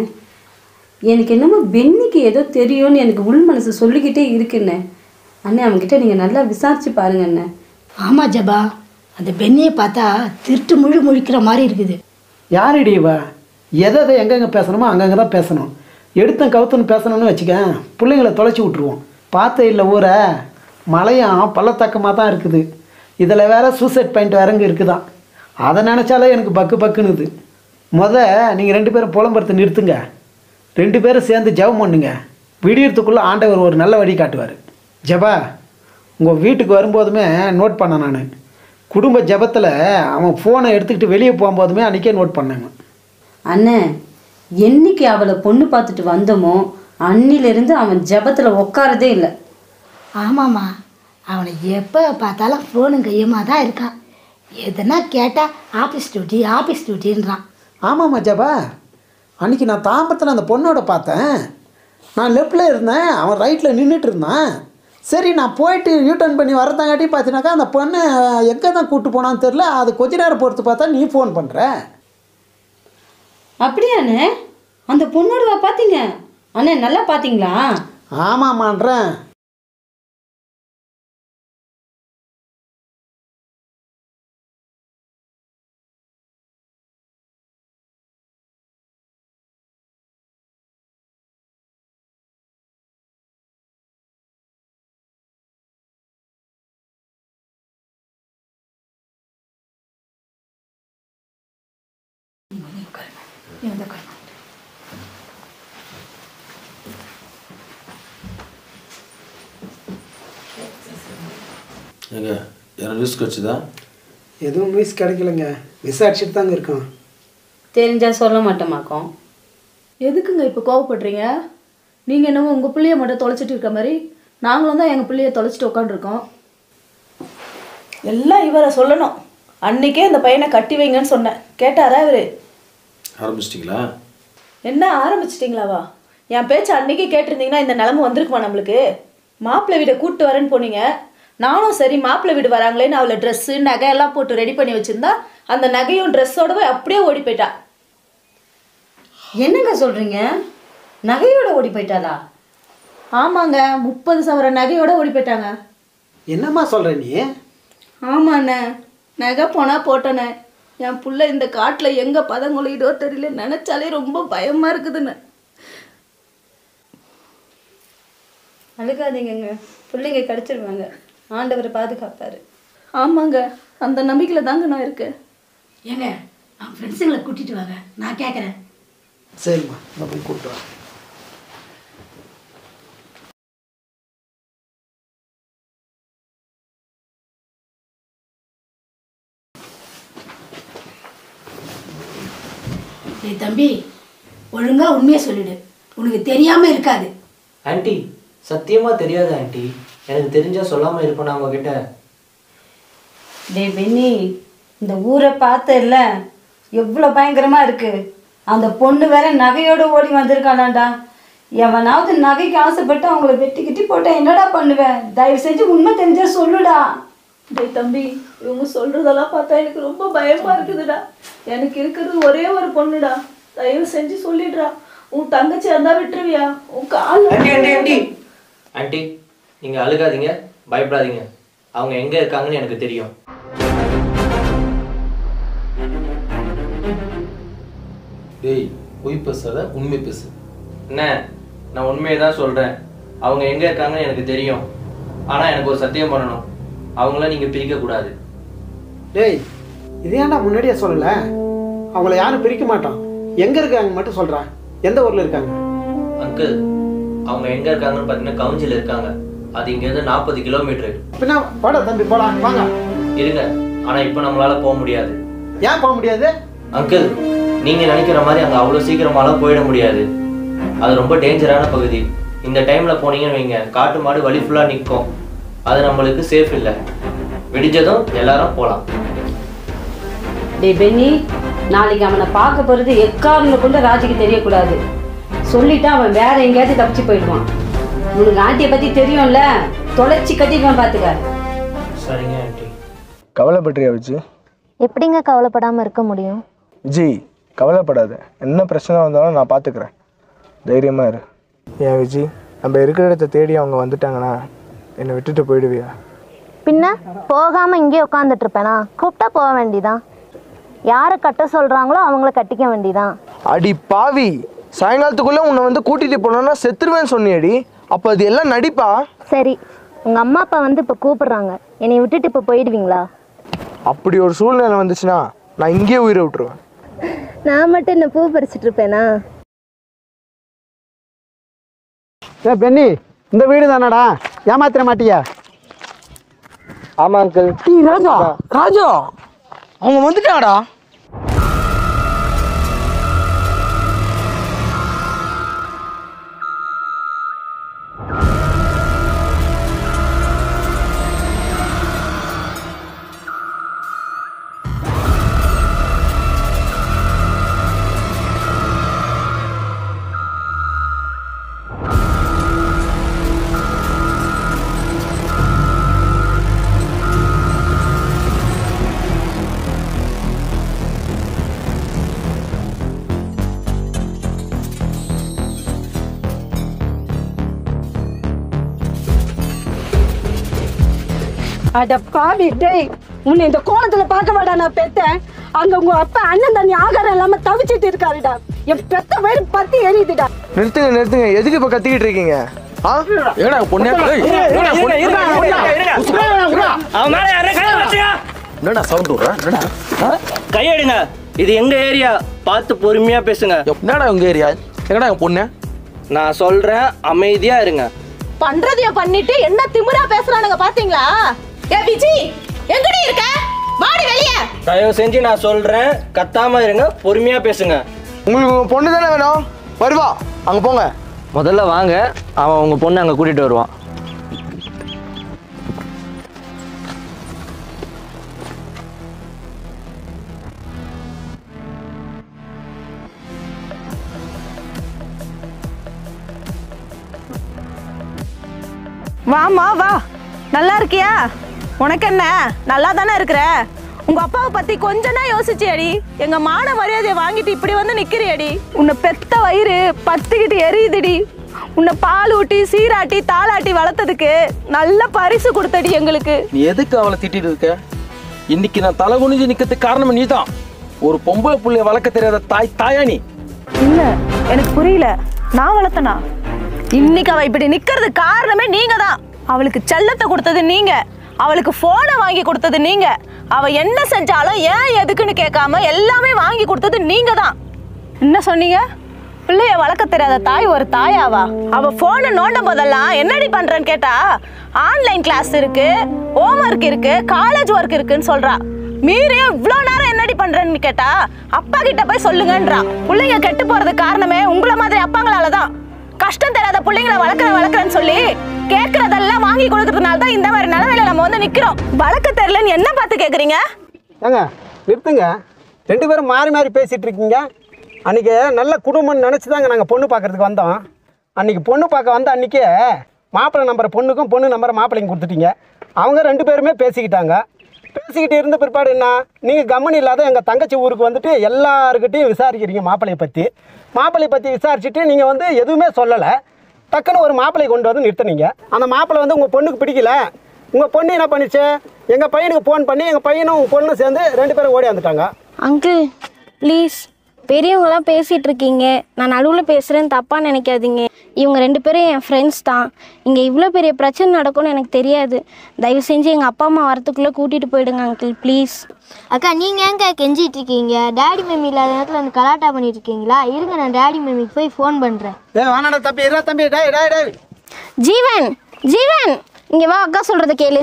எனக்கு என்னமோ பென்னிக்கு ஏதோ தெரியும்னு எனக்கு உள் மனசு சொல்லிக்கிட்டே இருக்குண்ணே அண்ணே அவங்ககிட்ட நீங்கள் நல்லா விசாரிச்சு பாருங்க அண்ணே ஆமாம் ஜபா அந்த பெண்ணியை பார்த்தா திருட்டு முழு முழிக்கிற மாதிரி இருக்குது யாரடி இவ எதை எதை எங்கெங்கே பேசணுமோ அங்கங்கே தான் பேசணும் எடுத்தன் கவுத்துன்னு பேசணும்னு வச்சுக்க பிள்ளைங்கள தொலைச்சி விட்ருவோம் பார்த்த இல்லை ஊரை மலையும் பள்ளத்தக்கமாக தான் இருக்குது இதில் வேற சூசைட் பாயிண்ட் வேறங்க இருக்குதான் அதை நினச்சாலே எனக்கு பக்கு பக்குன்னுது முத நீங்கள் ரெண்டு பேரும் புலம்புறதை நிறுத்துங்க ரெண்டு பேரும் சேர்ந்து ஜெபம் பண்ணுங்க விடியறதுக்குள்ளே ஆண்டவர் ஒரு நல்ல வழி காட்டுவார் ஜபா உங்கள் வீட்டுக்கு வரும்போதுமே நோட் பண்ணேன் நான் குடும்ப ஜபத்தில் அவன் ஃபோனை எடுத்துக்கிட்டு வெளியே போகும்போதுமே அன்றைக்கே நோட் பண்ணேங்க அண்ணே என்னைக்கு அவளை பொண்ணு பார்த்துட்டு வந்தோமோ அன்னிலிருந்து அவன் ஜெபத்தில் உட்காரதே இல்லை ஆமாம்மா அவனை எப்போ பார்த்தாலும் ஃபோனு கையுமா தான் இருக்கான் எதுனா கேட்டால் ஆஃபீஸ் டியூட்டி ஆஃபீஸ் டியூட்டின்றான் ஆமாம்மா ஜபா அன்றைக்கி நான் தாம்பத்தில் அந்த பொண்ணோட பார்த்தேன் நான் லெஃப்டில் இருந்தேன் அவன் ரைட்டில் நின்றுட்டு இருந்தான் சரி நான் போயிட்டு யூ டர்ன் பண்ணி வரதாங்காட்டி பார்த்தீங்கன்னாக்கா அந்த பொண்ணு எங்கே தான் கூப்பிட்டு போனான்னு தெரில அது கொஞ்ச நேரம் பொறுத்து பார்த்தா நீ ஃபோன் பண்ணுற அப்படியாண்ணே அந்த பொண்ணோடவா பார்த்தீங்க அண்ணே நல்லா பார்த்தீங்களா ஆமாம்மான்றேன் எங்க யாரும் ரிஸ்க் வச்சுதா எதுவும் மிஸ் கிடைக்கலங்க விசாரிச்சுட்டு தாங்க இருக்கோம் தெரிஞ்சா சொல்ல மாட்டோமாக்கும் எதுக்குங்க இப்போ கோவப்படுறீங்க நீங்கள் என்னமோ உங்கள் பிள்ளைய மட்டும் தொலைச்சிட்டு இருக்க மாதிரி நாங்களும் தான் எங்கள் பிள்ளைய தொலைச்சிட்டு உட்காந்துருக்கோம் எல்லாம் இவரை சொல்லணும் அன்னைக்கே இந்த பையனை கட்டி வைங்கன்னு சொன்னேன் கேட்டாரா இவரு ஆரம்பிச்சிட்டிங்களா என்ன ஆரம்பிச்சிட்டிங்களாவா என் பேச்சு அன்னைக்கே கேட்டிருந்தீங்கன்னா இந்த நிலமை வந்திருக்குமா நம்மளுக்கு மாப்பிள்ளை வீடை கூப்பிட்டு வரேன்னு போனீங்க நானும் சரி மாப்பிள்ளை வீடு வராங்களேன்னு அவளை ட்ரெஸ்ஸு நகை எல்லாம் போட்டு ரெடி பண்ணி வச்சிருந்தா அந்த நகையும் ட்ரெஸ்ஸோடவே அப்படியே ஓடி போயிட்டா என்னங்க சொல்றீங்க நகையோட ஓடி போயிட்டாளா ஆமாங்க முப்பது சவர நகையோட ஓடி போயிட்டாங்க என்னம்மா சொல்ற நீ ஆமாண்ணே நகை போனா போட்டேண்ணே என் புள்ள இந்த காட்டில் எங்கே பதங்குழிதோ தெரியல நினச்சாலே ரொம்ப பயமாக இருக்குதுண்ணே அழுகாதீங்கங்க பிள்ளைங்க கிடச்சிருவாங்க ஆண்டவர் பாதுகாப்பாரு ஆமாங்க அந்த நம்பிக்கையில் தாங்க நான் இருக்கேன் ஏங்க நான் ஃப்ரெண்ட்ஸுங்களை கூட்டிட்டு வாங்க நான் கேட்குறேன் சரிம்மா நான் போய் கூப்பிட்டு வரேன் ஏய் தம்பி ஒழுங்கா உண்மையை சொல்லிடு உனக்கு தெரியாம இருக்காது ஆண்டி சத்தியமாக தெரியாது ஆண்டி எனக்கு தெரிஞ்சால் சொல்லாமல் இருப்பேன் உங்ககிட்ட டேய் பென்னி இந்த ஊரை பார்த்தல எவ்வளோ பயங்கரமா இருக்கு அந்த பொண்ணு வேற நகையோட ஓடி வந்திருக்காளாண்டா எவனாவது நகைக்கு ஆசைப்பட்டு அவங்கள வெட்டி கிட்டி போட்டா என்னடா பண்ணுவேன் தயவு செஞ்சு உண்மை தெரிஞ்சா சொல்லுடா டேய் தம்பி இவங்க சொல்றதெல்லாம் பார்த்தா எனக்கு ரொம்ப பயமா இருக்குதுடா எனக்கு இருக்கிறது ஒரே ஒரு பொண்ணுடா தயவு செஞ்சு சொல்லிடுறா உன் தங்கச்சி இருந்தா விட்டுருவியா உன் கால் ஆண்டி ஆண்டி ஆண்டி ஆண்டி நீங்கள் அழுகாதீங்க பயப்படாதீங்க அவங்க எங்கே இருக்காங்கன்னு எனக்கு தெரியும் டேய் பொய் பேசாத உண்மை பேசு என்ன நான் உண்மையை தான் சொல்கிறேன் அவங்க எங்கே இருக்காங்கன்னு எனக்கு தெரியும் ஆனால் எனக்கு ஒரு சத்தியம் பண்ணணும் அவங்கள நீங்கள் பிரிக்கக்கூடாது டேய் இது ஏன்டா முன்னாடியே சொல்லலை அவங்கள யாரும் பிரிக்க மாட்டோம் எங்கே இருக்காங்க மட்டும் சொல்கிறேன் எந்த ஊரில் இருக்காங்க அங்கிள் அவங்க எங்கே இருக்காங்கன்னு பார்த்தீங்கன்னா கவுஞ்சில் இருக்காங்க அது இங்கேருந்து நாற்பது கிலோமீட்டரு பின்ன போடா தம்பி போலாம் வாங்க இருங்க ஆனால் இப்போ நம்மளால போக முடியாது ஏன் போக முடியாது அங்கிள் நீங்கள் நினைக்கிற மாதிரி அங்கே அவ்வளோ சீக்கிரமாலாம் போயிட முடியாது அது ரொம்ப டேஞ்சரான பகுதி இந்த டைமில் போனீங்கன்னு வைங்க காட்டு மாடு வழி ஃபுல்லாக நிற்கும் அது நம்மளுக்கு சேஃப் இல்லை விடிஞ்சதும் எல்லாரும் போகலாம் டேய் பென்னி நாளைக்கு அவனை பார்க்க போறது எக்காரணம் கொண்டு ராஜுக்கு தெரியக்கூடாது சொல்லிட்டா அவன் வேற எங்கேயாவது தப்பிச்சு போயிடுவான் உனக்கு ஆண்டியை பத்தி தெரியும்ல தொலைச்சி கட்டிடுவான் பாத்துக்க சரிங்க ஆண்டி கவலைப்பட்டியா விஜி எப்படிங்க கவலைப்படாமல் இருக்க முடியும் விஜி கவலைப்படாத என்ன பிரச்சனை வந்தாலும் நான் பார்த்துக்கிறேன் தைரியமாக இரு ஏன் விஜி நம்ம இருக்கிற இடத்த தேடி அவங்க வந்துட்டாங்கன்னா என்னை விட்டுட்டு போயிடுவியா பின்ன போகாமல் இங்கே உட்காந்துட்டு இருப்பேனா கூப்பிட்டா போக வேண்டியதான் யாரை கட்ட சொல்கிறாங்களோ அவங்கள கட்டிக்க வேண்டியதான் அடி பாவி சாயங்காலத்துக்குள்ளே உன்னை வந்து கூட்டிகிட்டு போனோன்னா செத்துருவேன்னு சொன்னியடி அப்போ அது எல்லாம் நடிப்பா சரி உங்கள் அம்மா அப்பா வந்து இப்போ கூப்பிடுறாங்க என்னை விட்டுட்டு இப்போ போயிடுவீங்களா அப்படி ஒரு சூழ்நிலை வந்துச்சுன்னா நான் இங்கேயே உயிரை விட்டுருவேன் நான் மட்டும் என்ன பூ பறிச்சிட்டு இருப்பேனா ஏ பென்னி இந்த வீடு தானடா ஏமாத்திர மாட்டியா ஆமா அங்கிள் ராஜா ராஜா அவங்க வந்துட்டாங்கடா அட பாவி டேய் உன்னை இந்த கோலத்துல பார்க்க வாடா நான் பெத்தேன் அங்க உங்க அப்பா அண்ணன் தண்ணி ஆகாரம் இல்லாம தவிச்சிட்டு இருக்காருடா என் பெத்த வயிறு பத்தி எரியுதுடா நிறுத்துங்க நிறுத்துங்க எதுக்கு இப்போ கத்திக்கிட்டு இருக்கீங்க ஆ ஏடா பொண்ணே ஏய், ஏடா பொண்ணே? அவன் மேல யாரே கை வச்சுங்க என்னடா சவுண்ட் விடுற என்னடா கையெடுங்க இது எங்க ஏரியா பார்த்து பொறுமையா பேசுங்க என்னடா உங்க ஏரியா எங்கடா என் பொண்ணு நான் சொல்றேன் அமைதியா இருங்க பண்றதைய பண்ணிட்டு என்ன திமிரா பேசுறானுங்க பாத்தீங்களா ஏ விஜி எங்கடி இருக்க வாடி வெளியே தயவு செஞ்சு நான் சொல்றேன் கத்தாம இருங்க பொறுமையா பேசுங்க உங்களுக்கு பொண்ணு தானே வேணும் வருவா அங்கே போங்க முதல்ல வாங்க அவன் உங்க பொண்ணு அங்க கூட்டிட்டு வருவான் வாம்மா வா நல்லா இருக்கியா உனக்கு என்ன நல்லா தானே இருக்கிற உங்க அப்பாவை பத்தி கொஞ்சம் தான் யோசிச்சியடி எங்க மான மரியாதையை வாங்கிட்டு இப்படி வந்து நிக்கிறியடி உன்னை பெத்த வயிறு பத்துக்கிட்டு எரியுதுடி உன்னை பால் ஊட்டி சீராட்டி தாளாட்டி வளர்த்ததுக்கு நல்ல பரிசு கொடுத்தடி எங்களுக்கு நீ எதுக்கு அவளை திட்டிட்டு இருக்க இன்னைக்கு நான் தலை குனிஞ்சு நிக்கிறதுக்கு காரணம் நீதான் ஒரு பொம்பளை புள்ளைய வளர்க்க தெரியாத தாய் தாயா நீ இல்ல எனக்கு புரியல நான் வளர்த்தனா இன்னைக்கு அவ இப்படி நிக்கிறது காரணமே நீங்க தான் அவளுக்கு செல்லத்தை கொடுத்தது நீங்க அவளுக்கு போனை வாங்கி கொடுத்தது நீங்க அவ என்ன செஞ்சாலும் ஏன் எதுக்குன்னு கேட்காம எல்லாமே வாங்கி கொடுத்தது நீங்க தான் என்ன சொன்னீங்க பிள்ளைய வளர்க்க தெரியாத தாய் ஒரு தாயாவா அவ போனை நோண்டும் போதெல்லாம் என்னடி பண்றேன்னு கேட்டா ஆன்லைன் கிளாஸ் இருக்கு ஹோம்ஒர்க் இருக்கு காலேஜ் ஒர்க் இருக்குன்னு சொல்றா மீறியும் இவ்வளோ நேரம் என்னடி பண்றேன்னு கேட்டா அப்பா கிட்ட போய் சொல்லுங்கன்றா பிள்ளைங்க கெட்டு போறதுக்கு காரணமே உங்களை மாதிரி அப்பாங்களால தான் கஷ்டம் தெரியாத பிள்ளைங்களை வளர்க்குற வளர்க்குறேன்னு சொல்லி கேட்கறதெல்லாம் வாங்கி கொடுக்கறதுனால தான் இந்த மாதிரி நிலவையில நம்ம வந்து நிக்கிறோம் வளர்க்க தெரியலன்னு என்ன பார்த்து கேக்குறீங்க ஏங்க நிறுத்துங்க ரெண்டு பேரும் மாறி மாறி பேசிகிட்டு இருக்கீங்க அன்றைக்கி நல்ல குடும்பம்னு நினச்சி தாங்க நாங்கள் பொண்ணு பார்க்கறதுக்கு வந்தோம் அன்றைக்கி பொண்ணு பார்க்க வந்த அன்றைக்கே மாப்பிள்ளை நம்பரை பொண்ணுக்கும் பொண்ணு நம்பரை மாப்பிள்ளைக்கும் கொடுத்துட்டீங்க அவங்க ரெண்டு பேருமே பேசிக்கிட்டாங்க பேசிக்கிட்டு இருந்த பிற்பாடு என்ன நீங்கள் கம்மன் இல்லாத எங்கள் தங்கச்சி ஊருக்கு வந்துட்டு எல்லாருக்கிட்டையும் விசாரிக்கிறீங்க மாப்பிள்ளையை பற்றி மாப்பிள்ளையை பற்றி விசாரிச்சுட்டு நீங்கள் வந்து எதுவுமே சொல்லலை டக்குன்னு ஒரு மாப்பிள்ளை கொண்டு வந்து நிறுத்துனீங்க அந்த மாப்பிள்ளை வந்து உங்கள் பொண்ணுக்கு பிடிக்கல உங்கள் பொண்ணு என்ன பண்ணிச்சு எங்கள் பையனுக்கு ஃபோன் பண்ணி எங்கள் பையனும் உங்கள் பொண்ணும் சேர்ந்து ரெண்டு பேரும் ஓடி வந்துட்டாங்க அங்கிள் ப்ளீஸ் பெரியவங்களாம் பேசிகிட்டு இருக்கீங்க நான் நடுவில் பேசுகிறேன்னு தப்பாக நினைக்காதீங்க இவங்க ரெண்டு பேரும் என் ஃப்ரெண்ட்ஸ் தான் இங்கே இவ்வளோ பெரிய பிரச்சனை நடக்கும்னு எனக்கு தெரியாது தயவு செஞ்சு எங்கள் அப்பா அம்மா வரத்துக்குள்ளே கூட்டிகிட்டு போயிடுங்க அங்கிள் ப்ளீஸ் அக்கா நீங்கள் ஏங்க கெஞ்சிட்டு இருக்கீங்க டேடி மம்மி இல்லாத நேரத்தில் வந்து கலாட்டா பண்ணிட்டு இருக்கீங்களா இருங்க நான் டேடி மம்மிக்கு போய் ஃபோன் பண்ணுறேன் ஏய் வானாடா தம்பி இரா தம்பி டேய் டேய் டேய் ஜீவன் ஜீவன் இங்கே வா அக்கா சொல்கிறத கேளு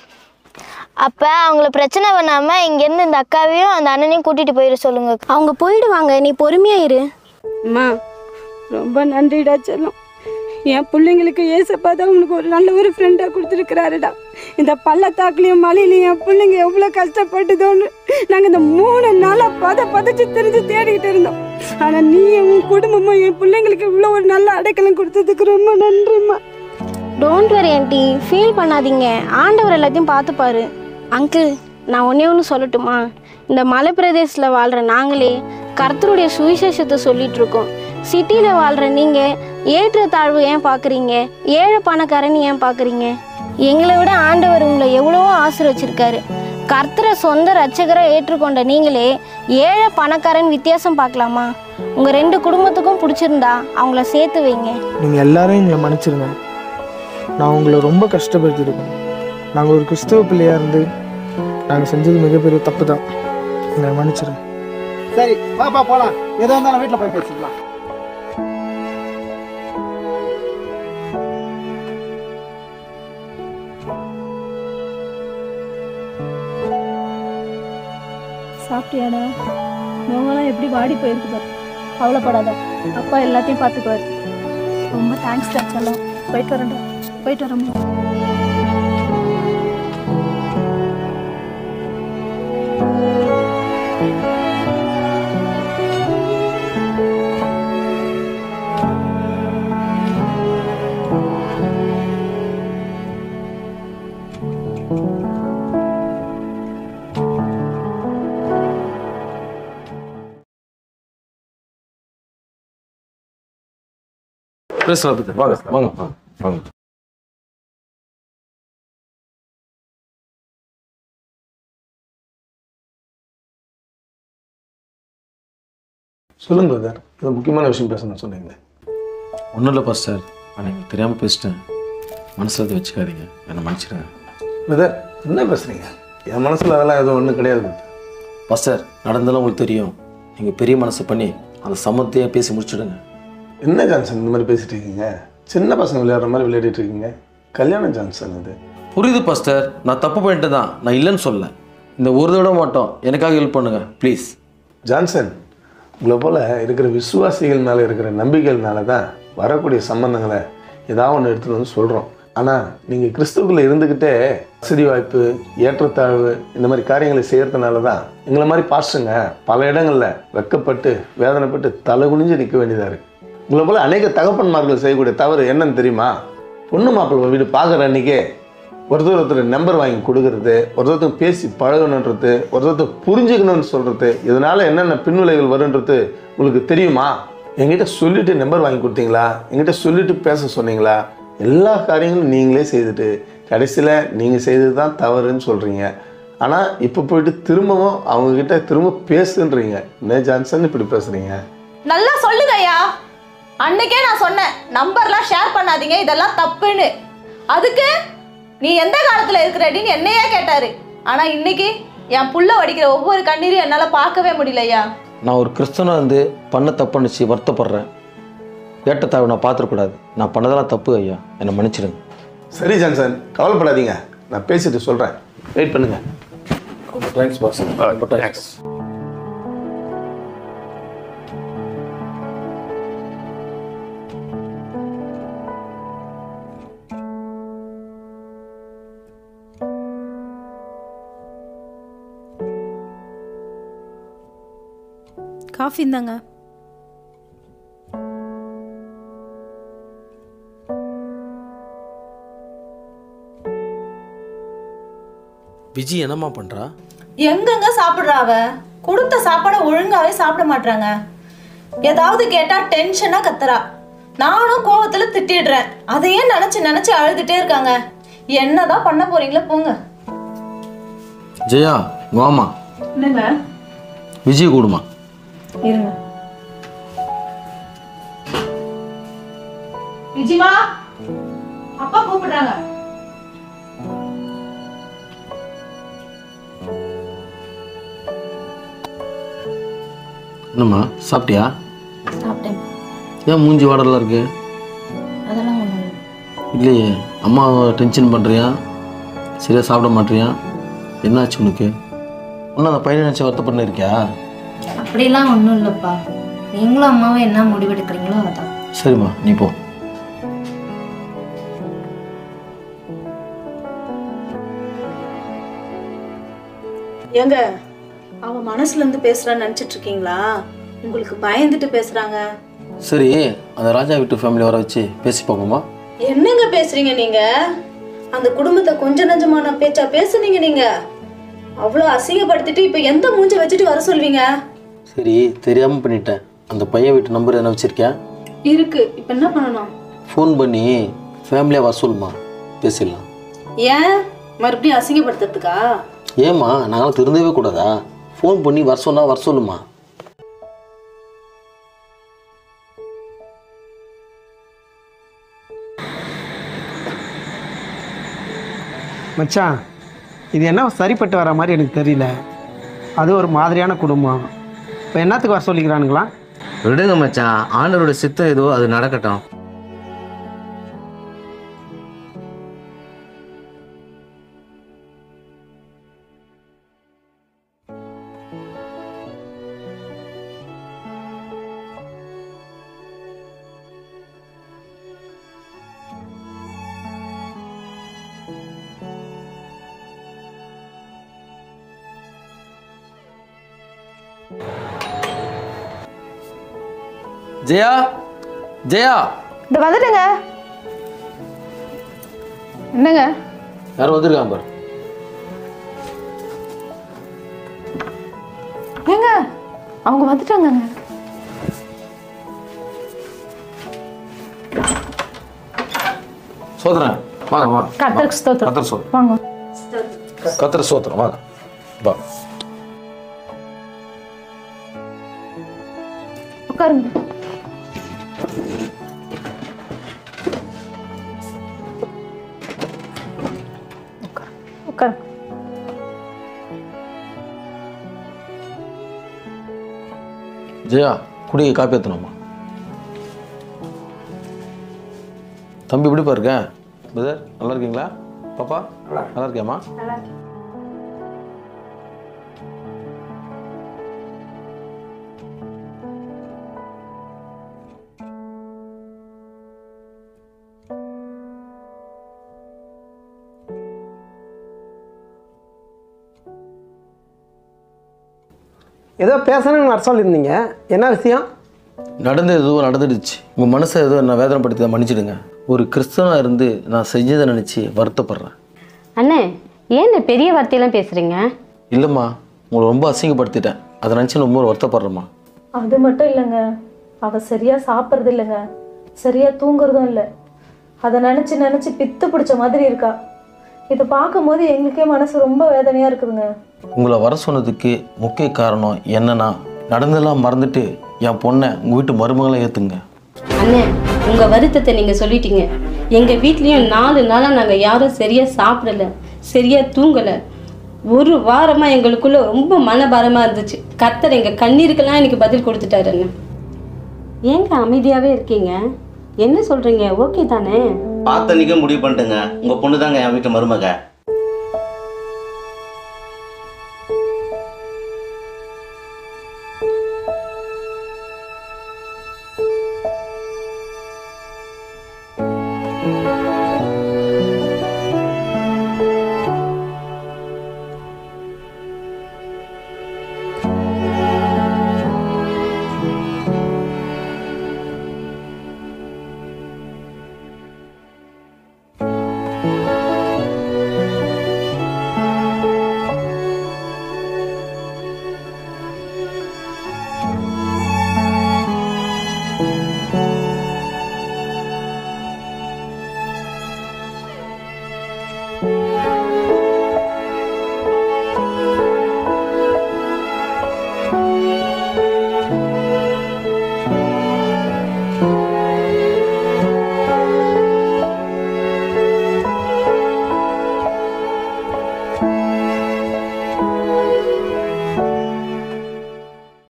அப்போ அவங்கள பிரச்சனை பண்ணாமல் இங்கேருந்து இந்த அக்காவையும் அந்த அண்ணனையும் கூட்டிகிட்டு போயிட சொல்லுங்க அவங்க போயிடுவாங்க நீ பொறுமையாக இரு அம்மா ரொம்ப நன்றிடா செல்லம் என் பிள்ளைங்களுக்கு ஏசப்பா தான் உனக்கு ஒரு நல்ல ஒரு ஃப்ரெண்டாக கொடுத்துருக்குறாருடா இந்த பள்ளத்தாக்குலையும் மலையிலையும் என் பிள்ளைங்க எவ்வளோ கஷ்டப்பட்டுதோன்னு நாங்கள் இந்த மூணு நாளாக பத பதச்சு தெரிஞ்சு தேடிக்கிட்டு இருந்தோம் ஆனால் நீ உன் குடும்பமும் என் பிள்ளைங்களுக்கு இவ்வளோ ஒரு நல்ல அடைக்கலம் கொடுத்ததுக்கு ரொம்ப நன்றிம்மா டோன்ட் வரி ஆண்டி ஃபீல் பண்ணாதீங்க ஆண்டவர் எல்லாத்தையும் பார்த்துப்பாரு அங்கிள் நான் ஒன்றே ஒன்று சொல்லட்டுமா இந்த மலை பிரதேசத்தில் வாழ்கிற நாங்களே கர்த்தருடைய சுவிசேஷத்தை சொல்லிட்டு இருக்கோம் சிட்டியில் வாழ்கிற நீங்கள் ஏற்ற தாழ்வு ஏன் பார்க்குறீங்க ஏழை பணக்காரன் ஏன் பார்க்குறீங்க எங்களை விட ஆண்டவர் உங்களை எவ்வளவோ ஆசீர்வச்சிருக்காரு கர்த்தரை சொந்த ரட்சகரை ஏற்றுக்கொண்ட நீங்களே ஏழை பணக்காரன் வித்தியாசம் பார்க்கலாமா உங்கள் ரெண்டு குடும்பத்துக்கும் பிடிச்சிருந்தா அவங்கள சேர்த்து வைங்க நீங்கள் எல்லாரும் எங்களை மன்னிச்சிருங்க நான் உங்களை ரொம்ப கஷ்டப்படுத்திருக்கேன் நாங்கள் ஒரு கிறிஸ்துவ பிள்ளையாக இருந்து நாங்கள் செஞ்சது மிகப்பெரிய தப்பு தான் எங்களை மன்னிச்சிருங்க சரி வாப்பா போகலாம் எதோ இருந்தாலும் வீட்டில் போய் பேசிக்கலாம் சாப்பிட்டியாடா முகம்லாம் எப்படி வாடி போயிருக்கு பாரு கவலைப்படாத அப்பா எல்லாத்தையும் பார்த்துக்குவாரு ரொம்ப தேங்க்ஸ் டா செல்லம் போயிட்டு வரேன்டா போயிட்டு வரேன் பேசலாம் பத்தி வாங்க வாங்க வாங்க, வாங்க சொல்லுங்க பிரதர் இது முக்கியமான விஷயம் பேசணும்னு சொன்னீங்க ஒன்றும் இல்லை பாஸ்டர் அன்னைக்கு தெரியாமல் பேசிட்டேன் மனசில் அதை வச்சுக்காதீங்க என்னை மன்னிச்சிடுங்க பிரதர் என்ன பேசுறீங்க என் மனசுல அதெல்லாம் எதுவும் ஒன்றும் கிடையாது brother. பாஸ்டர் நடந்தாலும் உங்களுக்கு தெரியும் நீங்கள் பெரிய மனசு பண்ணி அந்த சமத்தையே பேசி முடிச்சிடுங்க என்ன ஜான்சன் இந்த மாதிரி பேசிட்டு இருக்கீங்க சின்ன பசங்க விளையாடுற மாதிரி விளையாடிட்டு இருக்கீங்க கல்யாணம் ஜான்சன் அது புரியுது பாஸ்டர் நான் தப்பு பண்ணிட்டு தான் நான் இல்லைன்னு சொல்ல இந்த ஒரு தடவை மட்டும் எனக்காக ஹெல்ப் பண்ணுங்க ப்ளீஸ் ஜான்சன் உங்களை போல் இருக்கிற விசுவாசிகள் மேலே இருக்கிற நம்பிக்கைகள்னால தான் வரக்கூடிய சம்பந்தங்களை ஏதாவது ஒன்று எடுத்துகிட்டு வந்து சொல்கிறோம் ஆனால் நீங்கள் கிறிஸ்துவுக்குள்ளே இருந்துக்கிட்டே வசதி வாய்ப்பு ஏற்றத்தாழ்வு இந்த மாதிரி காரியங்களை செய்கிறதுனால தான் எங்களை மாதிரி பாஸ்டுங்க பல இடங்களில் வெக்கப்பட்டு வேதனைப்பட்டு தலை குனிஞ்சு நிற்க வேண்டியதாக இருக்குது உங்களை போல் அநேக தகப்பன்மார்கள் செய்யக்கூடிய தவறு என்னன்னு தெரியுமா பொண்ணு மாப்பிள்ளை வீடு பார்க்குற அன்றைக்கே ஒருத்தர் ஒருத்தர் நம்பர் வாங்கி கொடுக்கறது ஒருத்தர் பேசி பழகணுன்றது ஒருத்தர் புரிஞ்சுக்கணும்னு சொல்கிறது இதனால் என்னென்ன பின்விளைவுகள் வருன்றது உங்களுக்கு தெரியுமா என்கிட்ட சொல்லிட்டு நம்பர் வாங்கி கொடுத்தீங்களா என்கிட்ட சொல்லிட்டு பேச சொன்னீங்களா எல்லா காரியங்களும் நீங்களே செய்துட்டு கடைசியில் நீங்கள் செய்தது தான் தவறுன்னு சொல்கிறீங்க ஆனால் இப்போ போயிட்டு திரும்பவும் அவங்கக்கிட்ட திரும்ப பேசுன்றீங்க என்ன ஜான்சன் இப்படி பேசுகிறீங்க நல்லா சொல்லுங்க ஐயா அன்னைக்கே நான் சொன்னேன் நம்பர்லாம் ஷேர் பண்ணாதீங்க இதெல்லாம் தப்புன்னு அதுக்கு நீ எந்த காலத்தில் இருக்கிறடின்னு என்னையே கேட்டாரு ஆனால் இன்னைக்கு என் புள்ள வடிக்கிற ஒவ்வொரு கண்ணீரையும் என்னால் பார்க்கவே முடியல ஐயா நான் ஒரு கிறிஸ்தவனாக இருந்து பண்ண தப்பு நினச்சி வருத்தப்படுறேன் ஏற்றத்தாழ்வு நான் பார்த்துடக்கூடாது நான் பண்ணதெல்லாம் தப்பு ஐயா என்னை மன்னிச்சிடுங்க சரி ஜான்சன் கவலைப்படாதீங்க நான் பேசிட்டு சொல்கிறேன் வெயிட் பண்ணுங்கள் தேங்க்ஸ் பாஸ் ரொம்ப தேங்க்ஸ் காஃபி இந்தாங்க விஜி என்னம்மா பண்ணுறா எங்கெங்க சாப்பிட்றா அவ கொடுத்த சாப்பாடை ஒழுங்காவே சாப்பிட மாட்றாங்க ஏதாவது கேட்டா டென்ஷனா கத்துறா நானும் கோவத்துல திட்டிடுறேன் அதையே நினைச்சு நினைச்சு அழுதுட்டே இருக்காங்க என்னதான் பண்ண போறீங்களோ போங்க ஜெயா வாமா என்னங்க விஜய் கூடுமா இருங்க விஜிமா அப்பா கூப்பிடுறாங்க என்னம்மா சாப்பிட்டியா சாப்பிட்டேன் ஏன் மூஞ்சி வாடலாம் இருக்கு அதெல்லாம் ஒன்றும் இல்லையே அம்மா டென்ஷன் பண்ணுறியா சரியாக சாப்பிட மாட்டியா என்னாச்சு உனக்கு இன்னும் அந்த பையனை நினச்சி வருத்தப்பட்டு இருக்கியா அப்படிலாம் ஒன்றும் இல்லைப்பா நீங்களும் அம்மாவை என்ன முடிவெடுக்கிறீங்களோ அதான் சரிம்மா நீ போ ஏங்க அவ மனசுல இருந்து பேசுறான்னு நினைச்சிட்டு இருக்கீங்களா உங்களுக்கு பயந்துட்டு பேசுறாங்க சரி அந்த ராஜா வீட்டு ஃபேமிலி வர வச்சு பேசி பார்ப்போமா என்னங்க பேசுறீங்க நீங்க அந்த குடும்பத்தை கொஞ்ச நஞ்சமான பேச்சா பேசுனீங்க நீங்க அவ்வளோ அசிங்கப்படுத்திட்டு இப்போ எந்த மூஞ்ச வச்சுட்டு வர சொல்வீங்க சரி தெரியாமல் பண்ணிட்டேன் அந்த பையன் வீட்டு நம்பர் என்ன வச்சிருக்கேன் இருக்கு இப்போ என்ன பண்ணணும் ஃபோன் பண்ணி ஃபேமிலியாக வர சொல்லுமா பேசிடலாம் ஏன் மறுபடியும் அசிங்கப்படுத்துறதுக்கா ஏம்மா நாங்களாம் திருந்தவே கூடாதா ஃபோன் பண்ணி வர சொன்னா வர சொல்லுமா மச்சான் இது என்ன சரிப்பட்டு வர மாதிரி எனக்கு தெரியல அது ஒரு மாதிரியான குடும்பம் இப்போ என்னத்துக்கு வர சொல்லிக்கிறானுங்களா விடுங்க மச்சான் ஆண்டவரோட சித்தம் ஏதோ அது நடக்கட்டும் ஜெயா ஜெயா இந்த வந்துட்டுங்க என்னங்க யாரும் வந்திருக்காங்க பாரு ஏங்க அவங்க வந்துட்டாங்கங்க சோதரன் வாங்க வாங்க கத்தருக்கு ஸ்தோத்திரம் கத்தர் சோதரம் வாங்க கத்தர் சோத்திரம் வாங்க வா உட்காருங்க உட்காருங்க ஜெயா குடிக்க காப்பி ஏற்றணுமா தம்பி எப்படிப்பா இருக்கேன் பிரதர் நல்லா இருக்கீங்களா பாப்பா நல்லா இருக்கியாம்மா ஏதோ பேசணும்னு வர சொல்லியிருந்தீங்க என்ன விஷயம் நடந்தது ஏதோ நடந்துடுச்சு உங்கள் மனசை ஏதோ நான் வேதனைப்படுத்தி மன்னிச்சிடுங்க ஒரு கிறிஸ்தவனாக இருந்து நான் செஞ்சதை நினச்சி வருத்தப்படுறேன் அண்ணே ஏன் இந்த பெரிய வார்த்தையெல்லாம் பேசுறீங்க இல்லைம்மா உங்களை ரொம்ப அசிங்கப்படுத்திட்டேன் அதை நினச்சி ரொம்ப வருத்தப்படுறேம்மா அது மட்டும் இல்லைங்க அவ சரியா சாப்பிட்றது இல்லைங்க சரியா தூங்குறதும் இல்லை அதை நினச்சி நினச்சி பித்து பிடிச்ச மாதிரி இருக்கா இதை பார்க்கும்போது எங்களுக்கே மனசு ரொம்ப வேதனையா இருக்குதுங்க உங்களை வர சொன்னதுக்கு முக்கிய காரணம் என்னன்னா நடந்தெல்லாம் மறந்துட்டு என் பொண்ணை உங்கள் வீட்டு மருமகளை ஏற்றுங்க அண்ணே உங்க வருத்தத்தை நீங்க சொல்லிட்டீங்க எங்க வீட்லயும் நாலு நாளா நாங்க யாரும் சரியா சாப்பிடல சரியா தூங்கல ஒரு வாரமா எங்களுக்குள்ள ரொம்ப மனபாரமா இருந்துச்சு கத்தர் எங்க கண்ணீருக்கெல்லாம் எனக்கு பதில் கொடுத்துட்டாரு அண்ணன் ஏங்க அமைதியாவே இருக்கீங்க என்ன சொல்றீங்க ஓகே தானே பார்த்தன்னைக்கே முடிவு பண்ணிட்டுங்க உங்கள் பொண்ணு தாங்க என் வீட்டு மருமக